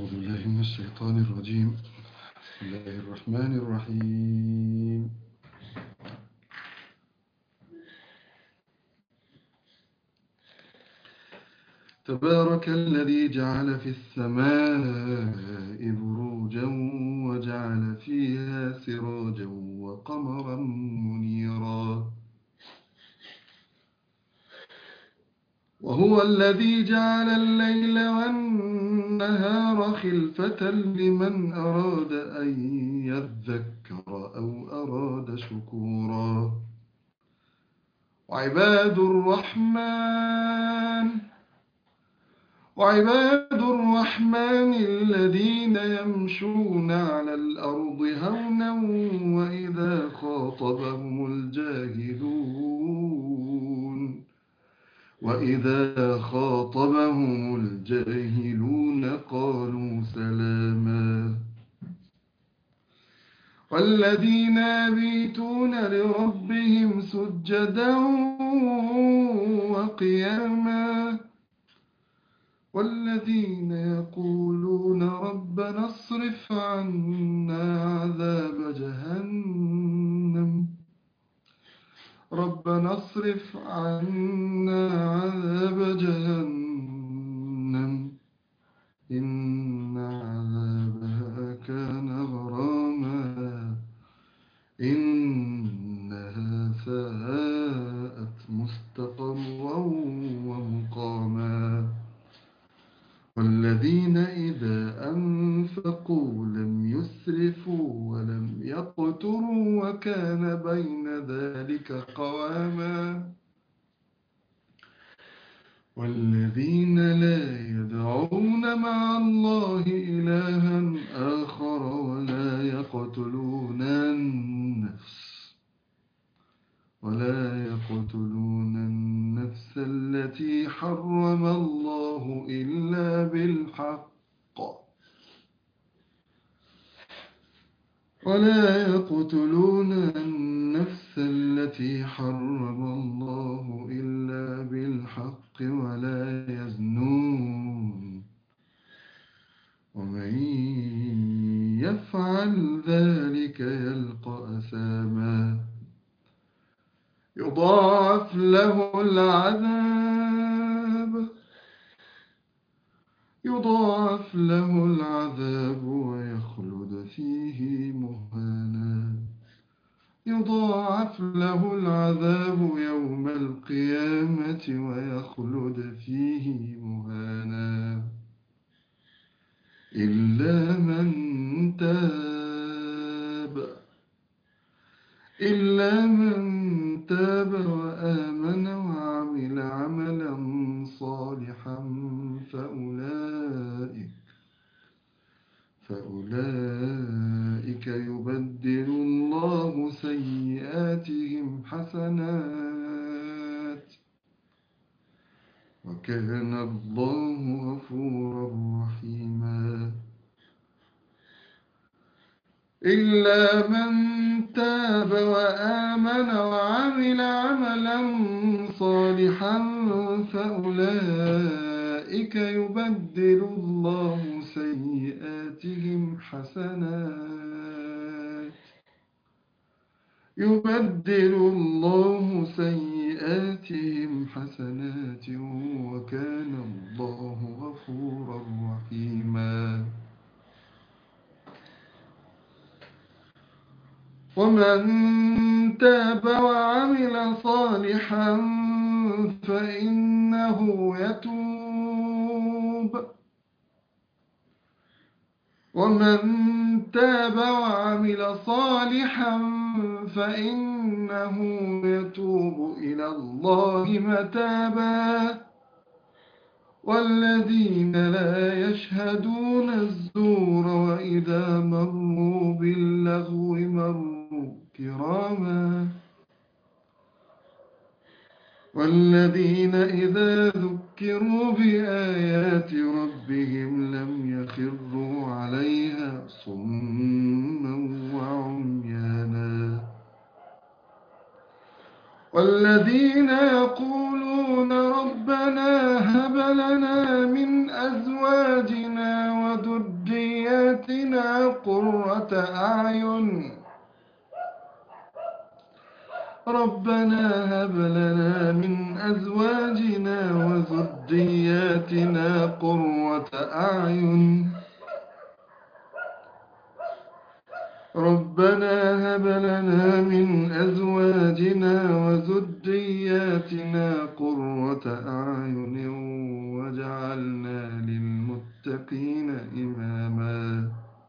أعوذ بالله من الشيطان الرجيم بسم الله الرحمن الرحيم تبارك الذي جعل في السماء بروجا وجعل فيها سراجا وقمرا منيرا وهو الذي جعل الليل والنهار خلفة لمن أراد أن يذكر أو أراد شكورا وعباد الرحمن وعباد الرحمن الذين يمشون على الأرض هونا وإذا خاطبهم الجاهلون وإذا خاطبهم الجاهلون قالوا سلاما والذين يبيتون لربهم سجدا وقياما والذين يقولون ربنا اصرف عنا عذاب جهنم ربنا اصرف عنا عذاب جهنم إن عذابها كان غراما إنها ساءت مستقرا ومقاما والذين إذا أنفقوا لم يسرفوا ولم يقتروا وكان بين ذلك قواما والذين لا يدعون مع الله إلها آخر ولا يقتلون النفس ولا يقتلون النفس التي حرم الله إلا بالحق ولا يقتلون النفس التي حرم الله إلا بالحق ولا يزنون ومن يفعل ذلك يلقى أثاما يضاعف له العذاب يضاعف له العذاب ويخلد فيه مهانا يضاعف له العذاب يوم القيامة ويخلد فيه مهانا إلا من تاب إلا من تاب وآمن وعمل عملا صالحا فأولئك فأولئك يبدل الله سيئاتهم حسنات وكان الله غفورا رحيما إلا من تاب وآمن وعمل عملا صالحا فأولئك يبدل الله سيئاتهم حسنات يبدل الله سيئاتهم حسنات وكان الله غفورا رحيما ومن تاب وعمل صالحا فإنه يتوب ومن تاب وعمل صالحا فإنه يتوب إلى الله متابا والذين لا يشهدون الزور وإذا مروا باللغو مروا كراما والذين إذا ذكروا بآيات ربهم لم يخروا عليها صما وعميانا والذين يقولون ربنا هب لنا من أزواجنا وذرياتنا بآياتنا قرة أعين ربنا هب لنا من أزواجنا وذرياتنا قرة أعين ربنا هب لنا من أزواجنا وذرياتنا قرة أعين واجعلنا للمتقين إماما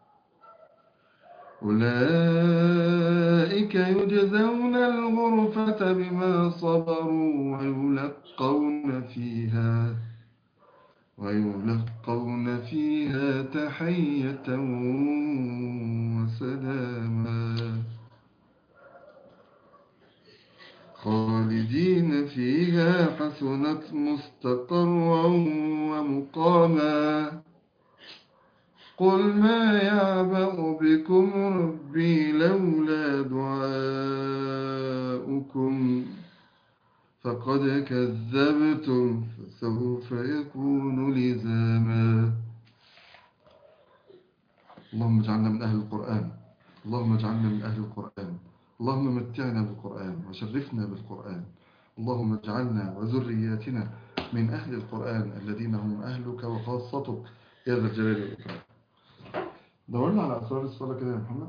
أولئك يجزون الغرفة بما صبروا ويلقون فيها ويلقون فيها تحية وسلاما خالدين فيها حسنت مستقرا ومقاما قل ما يعبأ بكم ربي لولا دعاؤكم فقد كذبتم فسوف يكون لزاما اللهم اجعلنا من أهل القرآن اللهم اجعلنا من أهل القرآن اللهم متعنا بالقرآن وشرفنا بالقرآن اللهم اجعلنا وذرياتنا من أهل القرآن الذين هم أهلك وخاصتك يا ذا الجلال والإكرام دورنا على أسرار الصلاة كده يا محمد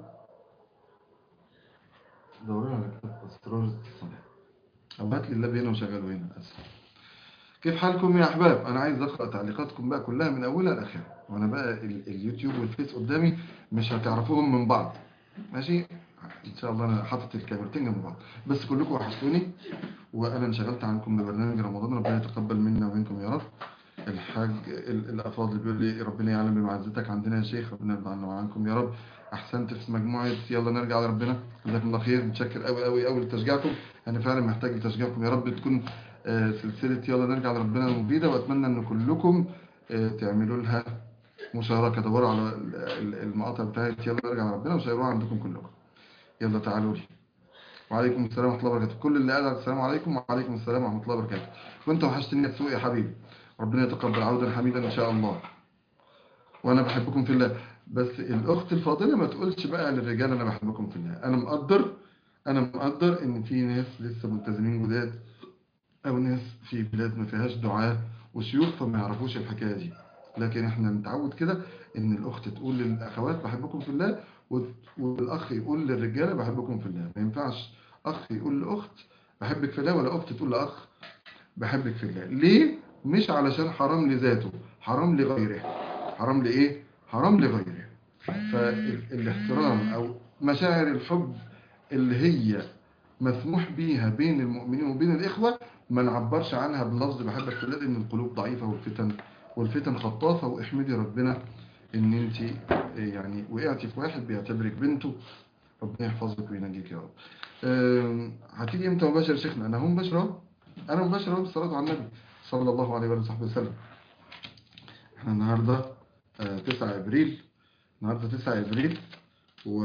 دورنا على كتاب أسرار الصلاة أو هات لي اللاب هنا وشغله هنا أسف كيف حالكم يا أحباب أنا عايز أقرأ تعليقاتكم بقى كلها من أولها لآخرها وأنا بقى ال- اليوتيوب والفيس قدامي مش هتعرفوهم من بعض ماشي إن شاء الله أنا حاطط الكاميرتين جنب بعض بس كلكم وحشتوني وأنا انشغلت عنكم ببرنامج رمضان ربنا يتقبل منا ومنكم يا رب الحاج ال- الأفاضل بيقول لي ربنا يعلم بمعزتك عندنا يا شيخ ربنا يرضى عنا وعنكم يا رب أحسنت في مجموعة يلا نرجع لربنا جزاكم الله خير متشكر قوي قوي قوي لتشجيعكم أنا فعلا محتاج لتشجيعكم يا رب تكون آه، سلسلة يلا نرجع لربنا مفيدة وأتمنى أن كلكم آه، تعملوا لها مشاركة دوروا على ال- ال- المقاطع بتاعت يلا نرجع لربنا وشيروها عندكم كلكم يلا تعالوا لي وعليكم السلام ورحمة الله وبركاته كل اللي قال السلام عليكم وعليكم السلام ورحمة الله وبركاته وانت وحشتني يا تسوق يا حبيبي ربنا يتقبل عودا حميدا إن شاء الله وأنا بحبكم في الله بس الأخت الفاضلة ما تقولش بقى للرجال أنا بحبكم في الله أنا مقدر أنا مقدر إن في ناس لسه ملتزمين جداد أو ناس في بلاد ما فيهاش دعاء وشيوخ فما يعرفوش الحكاية دي لكن احنا نتعود كده ان الاخت تقول للاخوات بحبكم في الله وت- والاخ يقول للرجاله بحبكم في الله ما ينفعش اخ يقول لاخت بحبك في الله ولا اخت تقول لاخ بحبك في الله ليه مش علشان حرام لذاته حرام لغيره حرام لايه حرام لغيره فالاحترام او مشاعر الحب اللي هي مسموح بيها بين المؤمنين وبين الإخوة ما نعبرش عنها بلفظ بحبك في الله لأن القلوب ضعيفة والفتن والفتن خطافة واحمدي ربنا ان انت يعني وقعتي في واحد بيعتبرك بنته ربنا يحفظك وينجيك يا رب أم، هتيجي امتى مباشر يا شيخنا انا هم مباشر اهو انا مباشر اهو بالصلاه على النبي صلى الله عليه وآله وصحبه وسلم احنا النهارده آه، 9 ابريل النهارده 9 ابريل و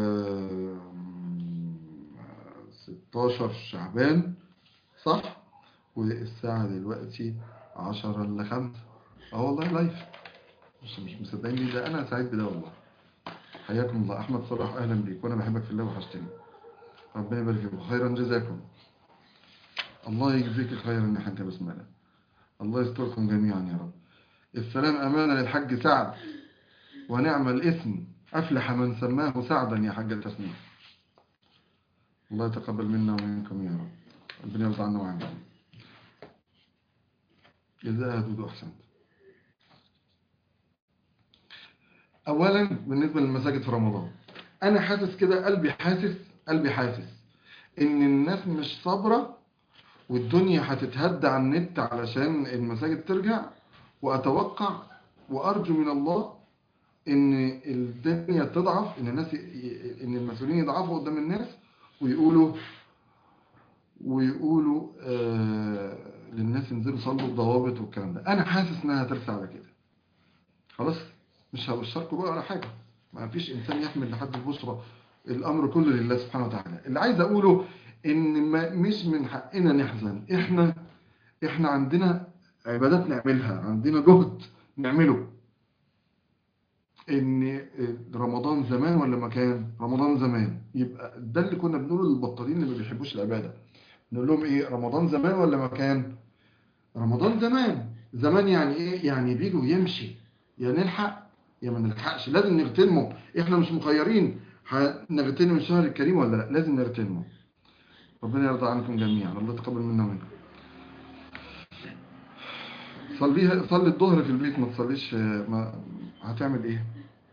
16 شعبان صح والساعة دلوقتي 10 إلا 5 اه والله لايف مش مش مصدقين لي ده انا سعيد بده والله حياكم الله احمد صلاح اهلا بيك وانا بحبك في الله وحشتني ربنا يبارك فيكم خيرا جزاكم الله يجزيك خيرا يا حاجة بسملة الله يستركم جميعا يا رب السلام أمانة للحج سعد ونعم الاسم أفلح من سماه سعدا يا حاجة تسمية الله يتقبل منا ومنكم يا رب ربنا يرضى عنا وعنكم جزاء هدود أحسنت أولا بالنسبة للمساجد في رمضان أنا حاسس كده قلبي حاسس قلبي حاسس إن الناس مش صابرة والدنيا هتتهد على النت علشان المساجد ترجع وأتوقع وأرجو من الله إن الدنيا تضعف إن الناس إن المسؤولين يضعفوا قدام الناس ويقولوا ويقولوا آه للناس انزلوا صلوا بضوابط والكلام ده أنا حاسس إنها هترسى على كده خلاص مش هبشركم بقى ولا حاجة ما فيش إنسان يحمل لحد البشرى الأمر كله لله سبحانه وتعالى اللي عايز أقوله إن ما مش من حقنا نحزن إحنا إحنا عندنا عبادات نعملها عندنا جهد نعمله ان رمضان زمان ولا مكان رمضان زمان يبقى ده اللي كنا بنقوله للبطالين اللي ما بيحبوش العبادة نقول لهم ايه رمضان زمان ولا مكان رمضان زمان زمان يعني ايه يعني بيجي ويمشي يا نلحق يا ما نلحقش لازم نغتنمه احنا مش مخيرين هنغتنم الشهر الكريم ولا لا لازم نغتنمه ربنا يرضى عنكم جميعا الله يتقبل منا ومنكم صليها صلي الظهر في البيت ما تصليش ما هتعمل ايه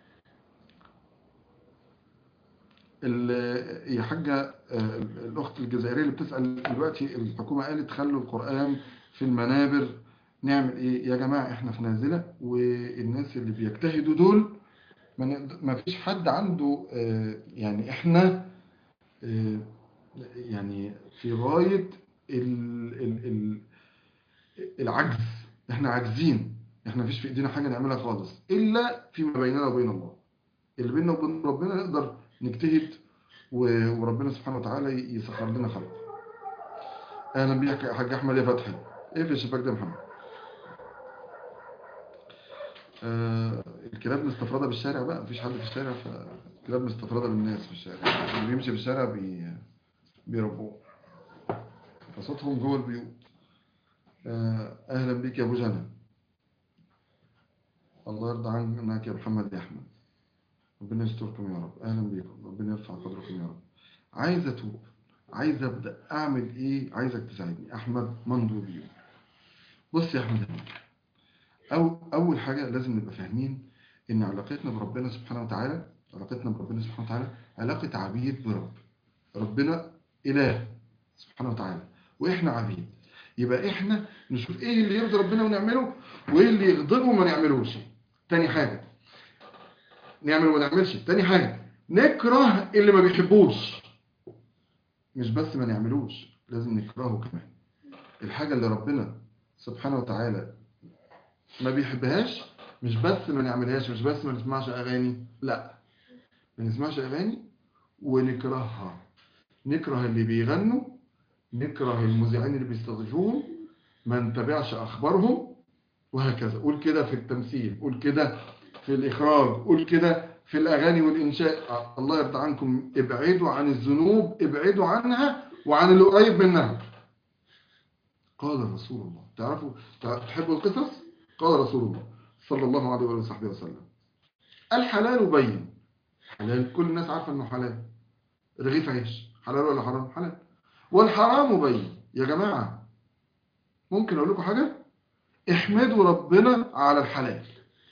ال- يا حاجة آه، الأخت الجزائرية اللي بتسأل دلوقتي الحكومة قالت خلوا القرآن في المنابر نعمل إيه يا جماعة إحنا في نازلة والناس اللي بيجتهدوا دول ما نقد- ما فيش حد عنده آه، يعني إحنا آه، يعني في غاية ال- ال- ال- العجز إحنا عاجزين إحنا مفيش في إيدينا حاجة نعملها خالص إلا فيما بيننا وبين الله اللي بيننا وبين ربنا نقدر نجتهد و- وربنا سبحانه وتعالى يسخر لنا خلق اهلا بيك يا حاج احمد يا فتحي ايه في الشباك ده يا محمد آه الكلاب مستفردة بالشارع بقى مفيش حد في الشارع فالكلاب مستفردة بالناس في الشارع اللي بيمشي في الشارع بي... بيربوه فصوتهم جوه البيوت آه اهلا بيك يا ابو جنى الله يرضى عنك يا محمد يا احمد ربنا يستركم يا رب اهلا بيكم ربنا يرفع قدركم يا رب عايز اتوب عايز ابدا اعمل ايه عايزك تساعدني احمد مندوبي بص يا احمد أو اول حاجه لازم نبقى فاهمين ان علاقتنا بربنا سبحانه وتعالى علاقتنا بربنا سبحانه وتعالى علاقه عبيد برب ربنا اله سبحانه وتعالى واحنا عبيد يبقى احنا نشوف ايه اللي يرضي ربنا ونعمله وايه اللي يغضبه وما نعملوش تاني حاجه نعمل وما نعملش تاني حاجه نكره اللي ما بيحبوش مش بس ما نعملوش لازم نكرهه كمان الحاجة اللي ربنا سبحانه وتعالى ما بيحبهاش مش بس ما نعملهاش مش بس ما نسمعش أغاني لا ما نسمعش أغاني ونكرهها نكره اللي بيغنوا نكره المذيعين اللي بيستضيفوهم ما نتابعش أخبارهم وهكذا قول كده في التمثيل قول كده في الإخراج قول كده في الأغاني والإنشاء الله يرضى عنكم ابعدوا عن الذنوب ابعدوا عنها وعن اللي قريب منها قال رسول الله تعرفوا تحبوا القصص قال رسول الله صلى الله عليه وصحبه وسلم الحلال بين حلال كل الناس عارفة انه حلال رغيف عيش حلال ولا حرام حلال والحرام بين يا جماعة ممكن اقول لكم حاجة احمدوا ربنا على الحلال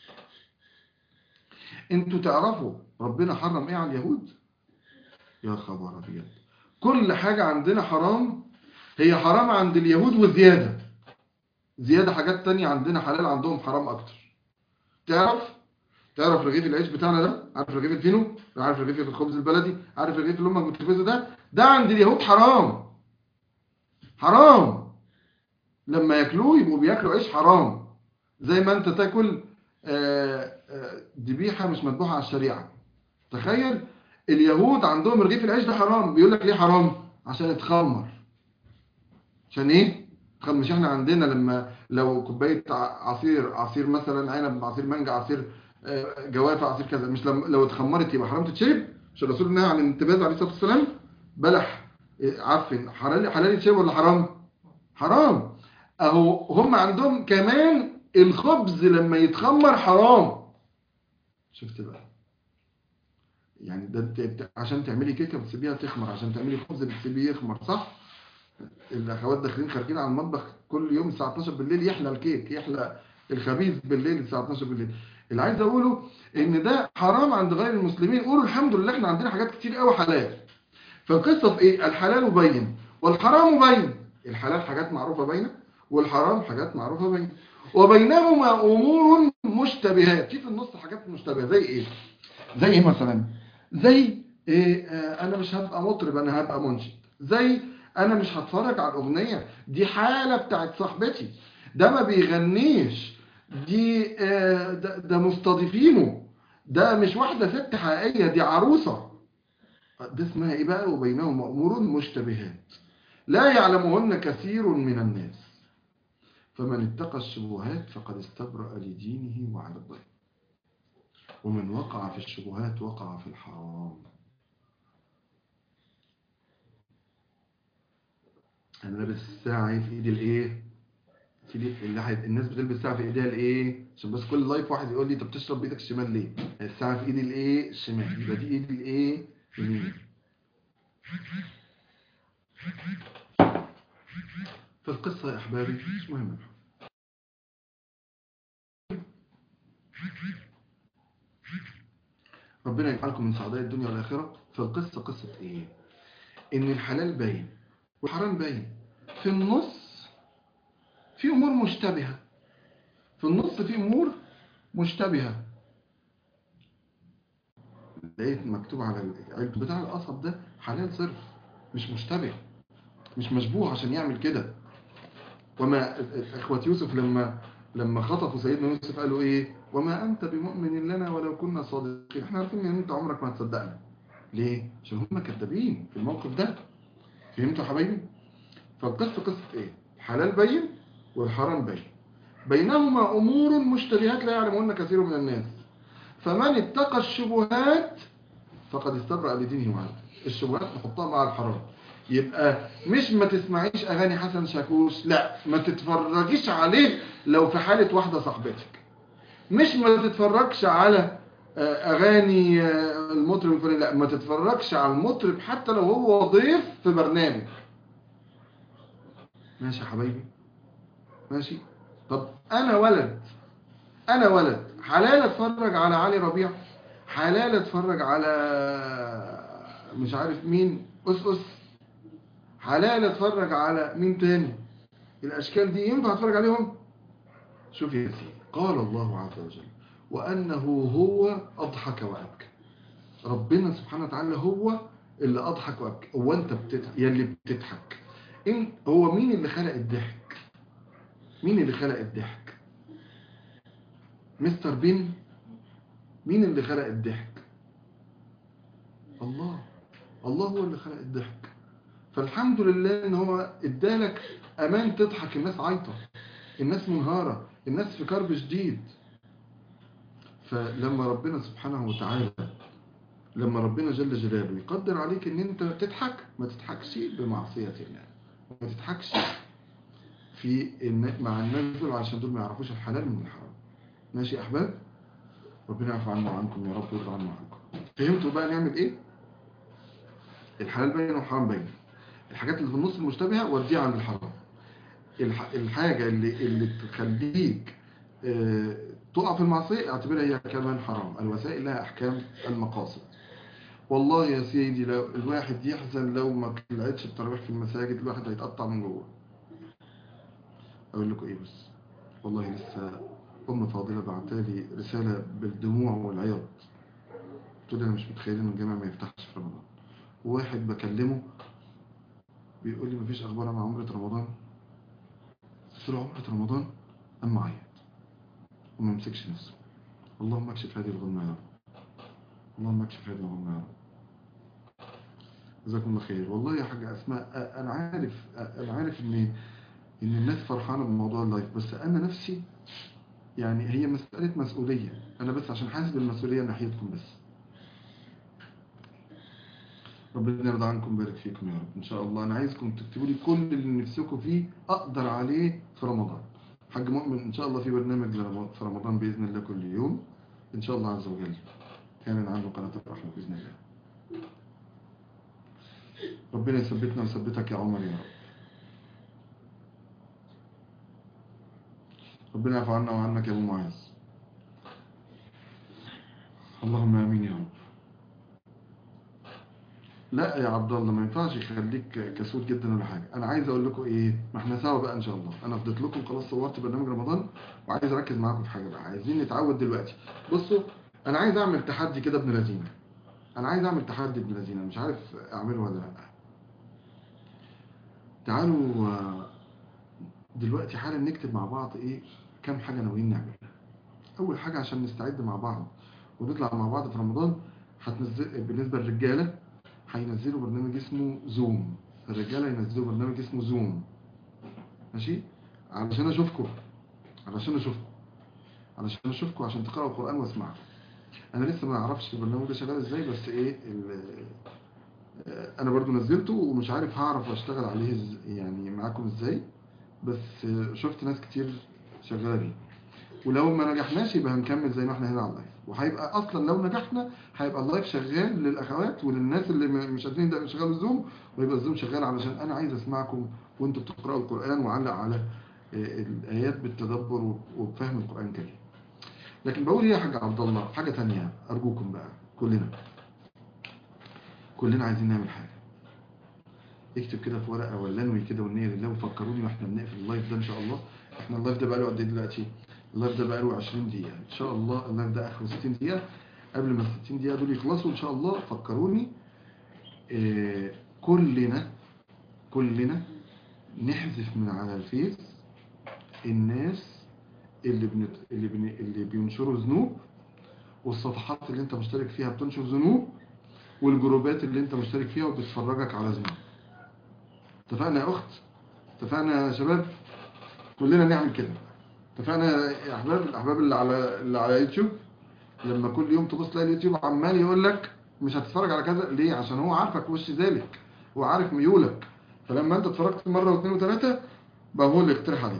انتوا تعرفوا ربنا حرم ايه على اليهود يا خبر ابيض كل حاجة عندنا حرام هي حرام عند اليهود وزيادة زيادة حاجات تانية عندنا حلال عندهم حرام اكتر تعرف تعرف رغيف العيش بتاعنا ده عارف رغيف الفينو عارف رغيف الخبز البلدي عارف رغيف اللي امك بتخبزه ده ده عند اليهود حرام حرام لما ياكلوه يبقوا بياكلوا عيش حرام زي ما انت تاكل ذبيحه مش مذبوحه على الشريعه تخيل اليهود عندهم رغيف العيش ده حرام بيقول لك ليه حرام عشان يتخمر عشان ايه مش احنا عندنا لما لو كوبايه عصير عصير مثلا عنب عصير مانجا عصير جوافه عصير كذا مش لما لو اتخمرت يبقى حرام تتشرب مش الرسول نهى عن الانتباز عليه الصلاه والسلام بلح عفن حلال حلال يتشرب ولا حرام حرام اهو هم عندهم كمان الخبز لما يتخمر حرام شفت بقى يعني ده عشان تعملي كيكه بتسيبيها تخمر عشان تعملي خبز بتسيبيه يخمر صح الاخوات داخلين خارجين على المطبخ كل يوم الساعه 12 بالليل يحلى الكيك يحلى الخبيز بالليل الساعه 12 بالليل اللي عايز اقوله ان ده حرام عند غير المسلمين قولوا الحمد لله احنا عندنا حاجات كتير قوي حلال فالقصه في ايه الحلال بين والحرام بين الحلال حاجات معروفه باينه والحرام حاجات معروفه باينه وبينهما امور مشتبهات في في النص حاجات مشتبهه زي ايه زي ايه مثلا زي إيه آه انا مش هبقى مطرب انا هبقى منشد زي انا مش هتفرج على الاغنيه دي حاله بتاعت صاحبتي ده ما بيغنيش دي آه ده, ده مستضيفينه ده مش واحده ست حقيقيه دي عروسه ده اسمها ايه بقى وبينهما امور مشتبهات لا يعلمهن كثير من الناس فمن اتقى الشبهات فقد استبرأ لدينه وعرضه ومن وقع في الشبهات وقع في الحرام انا لابس الساعه في ايدي الايه في ايدي اللي حي... الناس بتلبس ساعه في ايديها الايه عشان بس كل لايف واحد يقول لي انت بتشرب بايدك الشمال ليه الساعه في ايدي الايه الشمال يبقى دي ايدي الايه اليمين في القصه يا احبابي مش مهم ربنا يجعلكم من سعداء الدنيا والآخرة فالقصة قصة إيه؟ إن الحلال باين والحرام باين في النص في أمور مشتبهة في النص في أمور مشتبهة لقيت مكتوب على العلب بتاع القصب ده حلال صرف مش مشتبه مش مشبوه عشان يعمل كده وما اخوة يوسف لما لما خطفوا سيدنا يوسف قالوا ايه وما انت بمؤمن لنا ولو كنا صادقين احنا عارفين ان انت عمرك ما هتصدقنا ليه عشان هم كذابين في الموقف ده فهمتوا يا حبايبي فالقصه قصه ايه حلال بين والحرام بين بينهما امور مشتبهات لا يعلمهن كثير من الناس فمن اتقى الشبهات فقد استبرأ لدينه وعرضه الشبهات نحطها مع الحرام يبقى مش ما تسمعيش اغاني حسن شاكوش لا ما تتفرجيش عليه لو في حالة واحدة صاحبتك مش ما تتفرجش على اغاني المطرب الفلاني لا ما تتفرجش على المطرب حتى لو هو ضيف في برنامج ماشي يا حبايبي ماشي طب انا ولد انا ولد حلال اتفرج على علي ربيع حلال اتفرج على مش عارف مين اس اس حلال اتفرج على مين تاني الاشكال دي ينفع اتفرج عليهم شوف يا سيدي قال الله عز وجل وانه هو اضحك وابكى ربنا سبحانه وتعالى هو اللي اضحك وابكى هو انت بتضحك يا اللي بتضحك إن هو مين اللي خلق الضحك مين اللي خلق الضحك مستر بين مين اللي خلق الضحك الله الله هو اللي خلق الضحك فالحمد لله ان هو ادالك امان تضحك الناس عايطه الناس منهاره الناس في كرب شديد فلما ربنا سبحانه وتعالى لما ربنا جل جلاله يقدر عليك ان انت تضحك ما تضحكش بمعصيه الله ما تضحكش في مع الناس دول عشان دول ما يعرفوش الحلال من الحرام ماشي يا احباب ربنا يعفو عنا وعنكم يا رب ويرضى عنا وعنكم فهمتوا بقى نعمل ايه الحلال باين والحرام باين الحاجات اللي في النص المشتبهه وديها عند الحرام الح... الحاجه اللي اللي تخليك اه... تقع في المعصيه اعتبرها هي كمان حرام الوسائل لها احكام المقاصد والله يا سيدي لو الواحد يحزن لو ما طلعتش التراويح في المساجد الواحد هيتقطع من جوه اقول لكم ايه بس والله لسه ام فاضله بعتالي رساله بالدموع والعياط قلت لها مش متخيله ان الجامع ما يفتحش في رمضان وواحد بكلمه بيقول لي مفيش اخبار عن عمره رمضان قلت له عمره رمضان اما عيط وما يمسكش نفسه اللهم اكشف هذه الغمه يا رب اللهم اكشف هذه الغمه يا رب جزاكم الله خير والله يا حاجه اسماء انا عارف انا عارف ان ان الناس فرحانه بموضوع اللايف بس انا نفسي يعني هي مساله مسؤوليه انا بس عشان حاسس بالمسؤوليه ناحيتكم بس ربنا يرضى عنكم ويبارك فيكم يا رب ان شاء الله انا عايزكم تكتبوا لي كل اللي نفسكم فيه اقدر عليه في رمضان حاج مؤمن ان شاء الله في برنامج في رمضان باذن الله كل يوم ان شاء الله عز وجل كان عنده قناه الرحمه باذن الله ربنا يثبتنا ويثبتك يا عمر يا رب ربنا يعفو عنا وعنك يا ابو معاذ اللهم امين يا رب لا يا عبد الله ما ينفعش يخليك كسول جدا ولا حاجه انا عايز اقول لكم ايه ما احنا سوا بقى ان شاء الله انا فضيت لكم خلاص صورت برنامج رمضان وعايز اركز معاكم في حاجه بقى عايزين نتعود دلوقتي بصوا انا عايز اعمل تحدي كده ابن لذينه انا عايز اعمل تحدي ابن لذينه مش عارف اعمله ولا لا تعالوا دلوقتي حالا نكتب مع بعض ايه كام حاجه ناويين نعملها اول حاجه عشان نستعد مع بعض ونطلع مع بعض في رمضان هتنزل بالنسبه للرجاله هينزلوا برنامج اسمه زوم الرجاله ينزلوا برنامج اسمه زوم ماشي علشان اشوفكم علشان اشوفكم علشان اشوفكم عشان تقراوا القران واسمعكم انا لسه ما اعرفش البرنامج ده شغال ازاي بس ايه ال- آه، انا برضو نزلته ومش عارف هعرف اشتغل عليه إز- يعني معاكم ازاي بس آه، شفت ناس كتير شغاله بيه ولو ما نجحناش يبقى هنكمل زي ما احنا هنا على اللايف وهيبقى اصلا لو نجحنا هيبقى اللايف شغال للاخوات وللناس اللي م- مش قادرين يبقى شغال الزوم ويبقى الزوم شغال علشان انا عايز اسمعكم وانتوا بتقراوا القران وعلق على آه، الايات بالتدبر وب- وبفهم القران الكريم لكن بقول ايه يا حاج عبد الله حاجه تانية ارجوكم بقى كلنا كلنا عايزين نعمل حاجه اكتب كده في ورقه ولا انوي كده والنيه لله وفكروني واحنا بنقفل اللايف ده ان شاء الله احنا اللايف ده بقى له قد ايه دلوقتي اللايف ده بقى له 20 دقيقه ان شاء الله اللايف ده اخره 60 دقيقه قبل ما ال 60 دقيقه دول يخلصوا ان شاء الله فكروني آه كلنا كلنا نحذف من على الفيس الناس اللي بنت... اللي, بن... اللي بينشروا ذنوب والصفحات اللي انت مشترك فيها بتنشر ذنوب والجروبات اللي انت مشترك فيها وبتفرجك على ذنوب اتفقنا يا اخت اتفقنا يا شباب كلنا نعمل كده اتفقنا يا احباب الاحباب اللي على اللي على يوتيوب لما كل يوم تبص تلاقي اليوتيوب عمال يقول لك مش هتتفرج على كذا ليه عشان هو عارفك وش ذلك هو عارف ميولك فلما انت اتفرجت مره واثنين وثلاثه بقى هو اللي يقترح عليك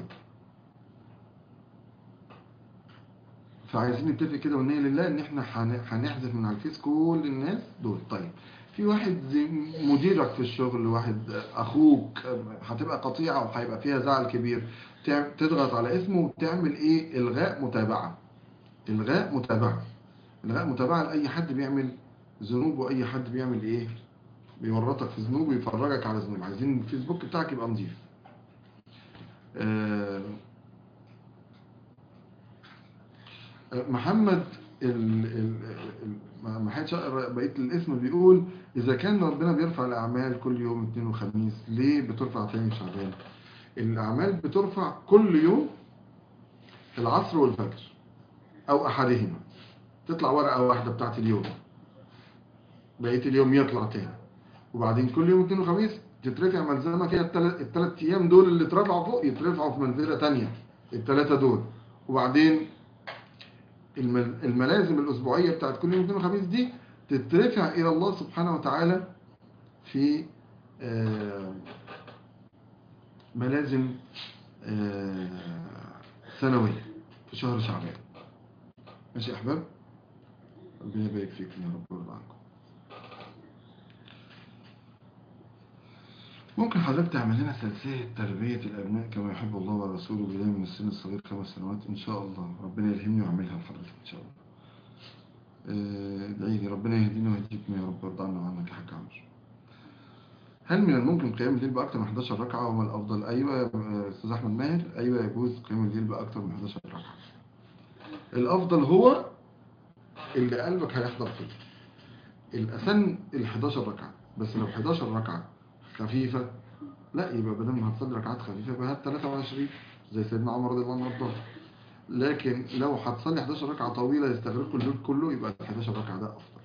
فعايزين نتفق كده ونية لله ان احنا هن- هنحذف من على الفيس كل الناس دول طيب في واحد زي مديرك في الشغل واحد اخوك هتبقى قطيعة وهيبقى فيها زعل كبير تعم- تضغط على اسمه وتعمل ايه الغاء متابعة الغاء متابعة الغاء متابعة لأي حد بيعمل ذنوب واي حد بيعمل ايه بيورطك في ذنوب ويفرجك على ذنوب عايزين الفيسبوك بتاعك يبقى نظيف آه، محمد ال ال ال- ما ما حدش يقرا بقيه الاسم بيقول اذا كان ربنا بيرفع الاعمال كل يوم اثنين وخميس ليه بترفع تاني في شعبان الاعمال بترفع كل يوم العصر والفجر او احدهما تطلع ورقه واحده بتاعت اليوم بقيه اليوم يطلع تاني وبعدين كل يوم اثنين وخميس تترفع ملزمه كده الثلاث الثلاث ايام دول اللي اترفعوا فوق يترفعوا في منزله تانية الثلاثه دول وبعدين الم- الملازم الأسبوعية بتاعت كل يوم اثنين وخميس دي تترفع إلى الله سبحانه وتعالى في آه، ملازم آه، سنوية في شهر شعبان ماشي يا أحباب ربنا يبارك فيكم يا رب ويرضى عنكم ممكن حضرتك تعمل لنا سلسلة تربية الأبناء كما يحب الله ورسوله بداية من السن الصغير خمس سنوات إن شاء الله ربنا يلهمني ويعملها لحضرتك إن شاء الله آه، ادعي لي ربنا يهدينا ويهديكم يا رب ويرضى عنا وعنك يا حاج عمرو هل من الممكن قيام الليل بأكثر من 11 ركعة وما الأفضل؟ أيوة يا أستاذ أحمد ماهر أيوة يجوز قيام الليل بأكثر من 11 ركعة الأفضل هو اللي قلبك هيحضر فيه الأسن ال 11 ركعة بس لو 11 ركعة خفيفة لا يبقى بدل ما هتصلي ركعات خفيفة يبقى هات 23 زي سيدنا عمر رضي الله عنه وارضاه لكن لو هتصلي 11 ركعة طويلة يستغرقوا الليل كله يبقى ال 11 ركعة ده أفضل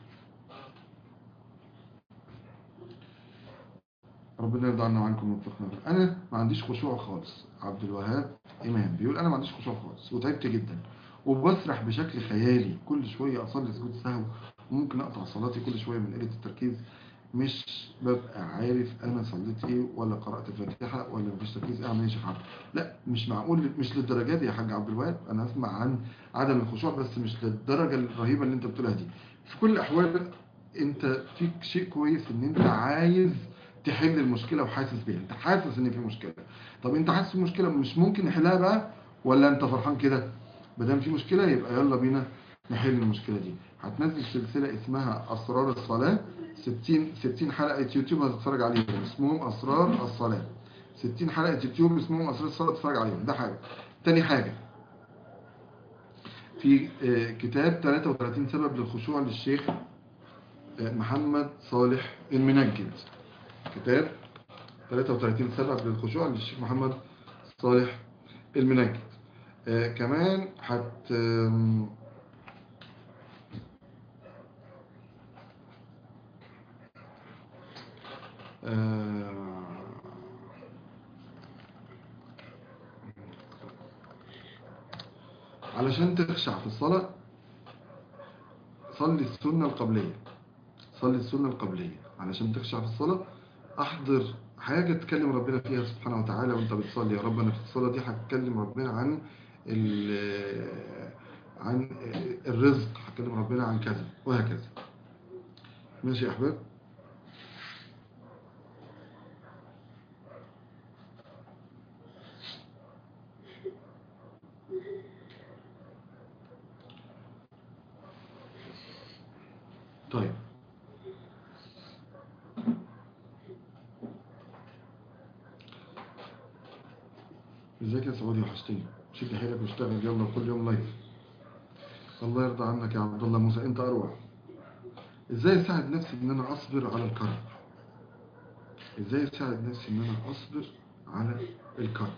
ربنا يرضى عنا وعنكم ويوفقنا انا ما عنديش خشوع خالص عبد الوهاب امام بيقول انا ما عنديش خشوع خالص وتعبت جدا وبسرح بشكل خيالي كل شويه اصلي سجود سهو وممكن اقطع صلاتي كل شويه من قله التركيز مش ببقى عارف انا صليت ايه ولا قرات الفاتحه ولا مفيش تركيز اعمل ايه يا شيخ عبد لا مش معقول مش للدرجه دي يا حاج عبد الوهاب انا اسمع عن عدم الخشوع بس مش للدرجه الرهيبه اللي انت بتقولها دي في كل الاحوال انت فيك شيء كويس ان انت عايز تحل المشكلة وحاسس بيها انت حاسس ان في مشكلة طب انت حاسس في مشكلة مش ممكن نحلها بقى ولا انت فرحان كده بدل في مشكلة يبقى يلا بينا نحل المشكلة دي هتنزل سلسلة اسمها اسرار الصلاة 60 60 حلقة يوتيوب هتتفرج عليهم اسمهم اسرار الصلاة 60 حلقة يوتيوب اسمهم اسرار الصلاة تتفرج عليهم ده حاجة تاني حاجة في آه، كتاب 33 سبب للخشوع للشيخ آه، محمد صالح المنجد كتاب 33 سبب للخشوع للشيخ محمد صالح المنجد آه كمان حت آم، آه علشان تخشع في الصلاة صلي السنة القبلية صلي السنة القبلية علشان تخشع في الصلاة احضر حاجة تكلم ربنا فيها سبحانه وتعالى وانت بتصلي يا رب انا في الصلاة دي هتكلم ربنا عن ال- عن الرزق هتكلم ربنا عن كذا وهكذا ماشي يا احباب طيب ازيك يا سعودي وحشتني شد حيلك واشتغل يلا كل يوم لايف الله يرضى عنك يا عبد الله موسى انت اروع ازاي اساعد نفسي ان انا اصبر على الكرب ازاي اساعد نفسي ان انا اصبر على الكرب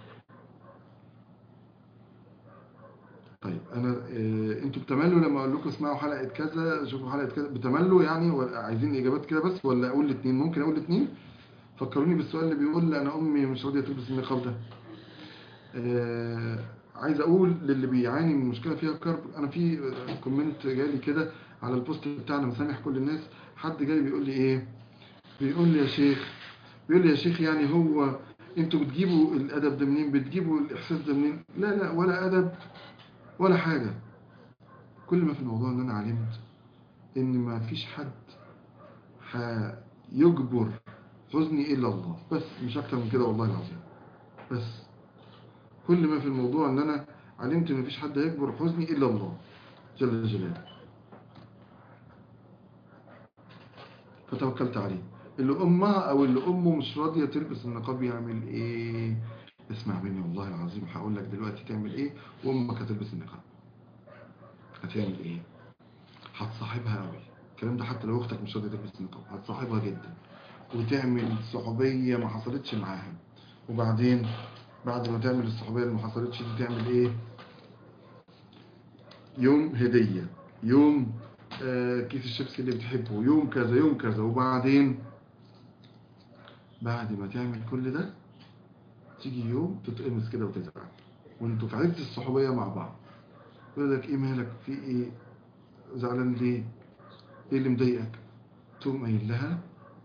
طيب انا اه انتوا بتملوا لما اقول لكم اسمعوا حلقه كذا شوفوا حلقه كذا بتملوا يعني ولا عايزين اجابات كده بس ولا اقول الاثنين ممكن اقول الاثنين فكروني بالسؤال اللي بيقول انا امي مش راضيه تلبس النقاب ده آه عايز اقول للي بيعاني من مشكله فيها كرب انا في آه، كومنت جالي كده على البوست بتاعنا مسامح كل الناس حد جاي بيقول لي ايه بيقول لي يا شيخ بيقول لي يا شيخ يعني هو انتوا بتجيبوا الادب ده منين بتجيبوا الاحساس ده منين لا لا ولا ادب ولا حاجه كل ما في الموضوع ان انا علمت ان ما فيش حد هيجبر حزني الا الله بس مش اكتر من كده والله العظيم بس كل ما في الموضوع ان انا علمت ان مفيش حد هيكبر حزني الا الله جل جلاله فتوكلت عليه اللي امها او اللي امه مش راضيه تلبس النقاب يعمل ايه اسمع مني والله العظيم هقول لك دلوقتي تعمل ايه وامك هتلبس النقاب هتعمل ايه هتصاحبها قوي الكلام ده حتى لو اختك مش راضيه تلبس النقاب هتصاحبها جدا وتعمل صحوبيه ما حصلتش معاها وبعدين بعد ما تعمل الصحوبية اللي ما حصلتش دي تعمل ايه يوم هدية يوم آه كيس الشيبسي اللي بتحبه يوم كذا يوم كذا وبعدين بعد ما تعمل كل ده تيجي يوم تتقمص كده وتزعل وانتوا في عز الصحوبية مع بعض يقول لك ايه مالك في ايه زعلان ليه ايه اللي مضايقك تقوم قايل لها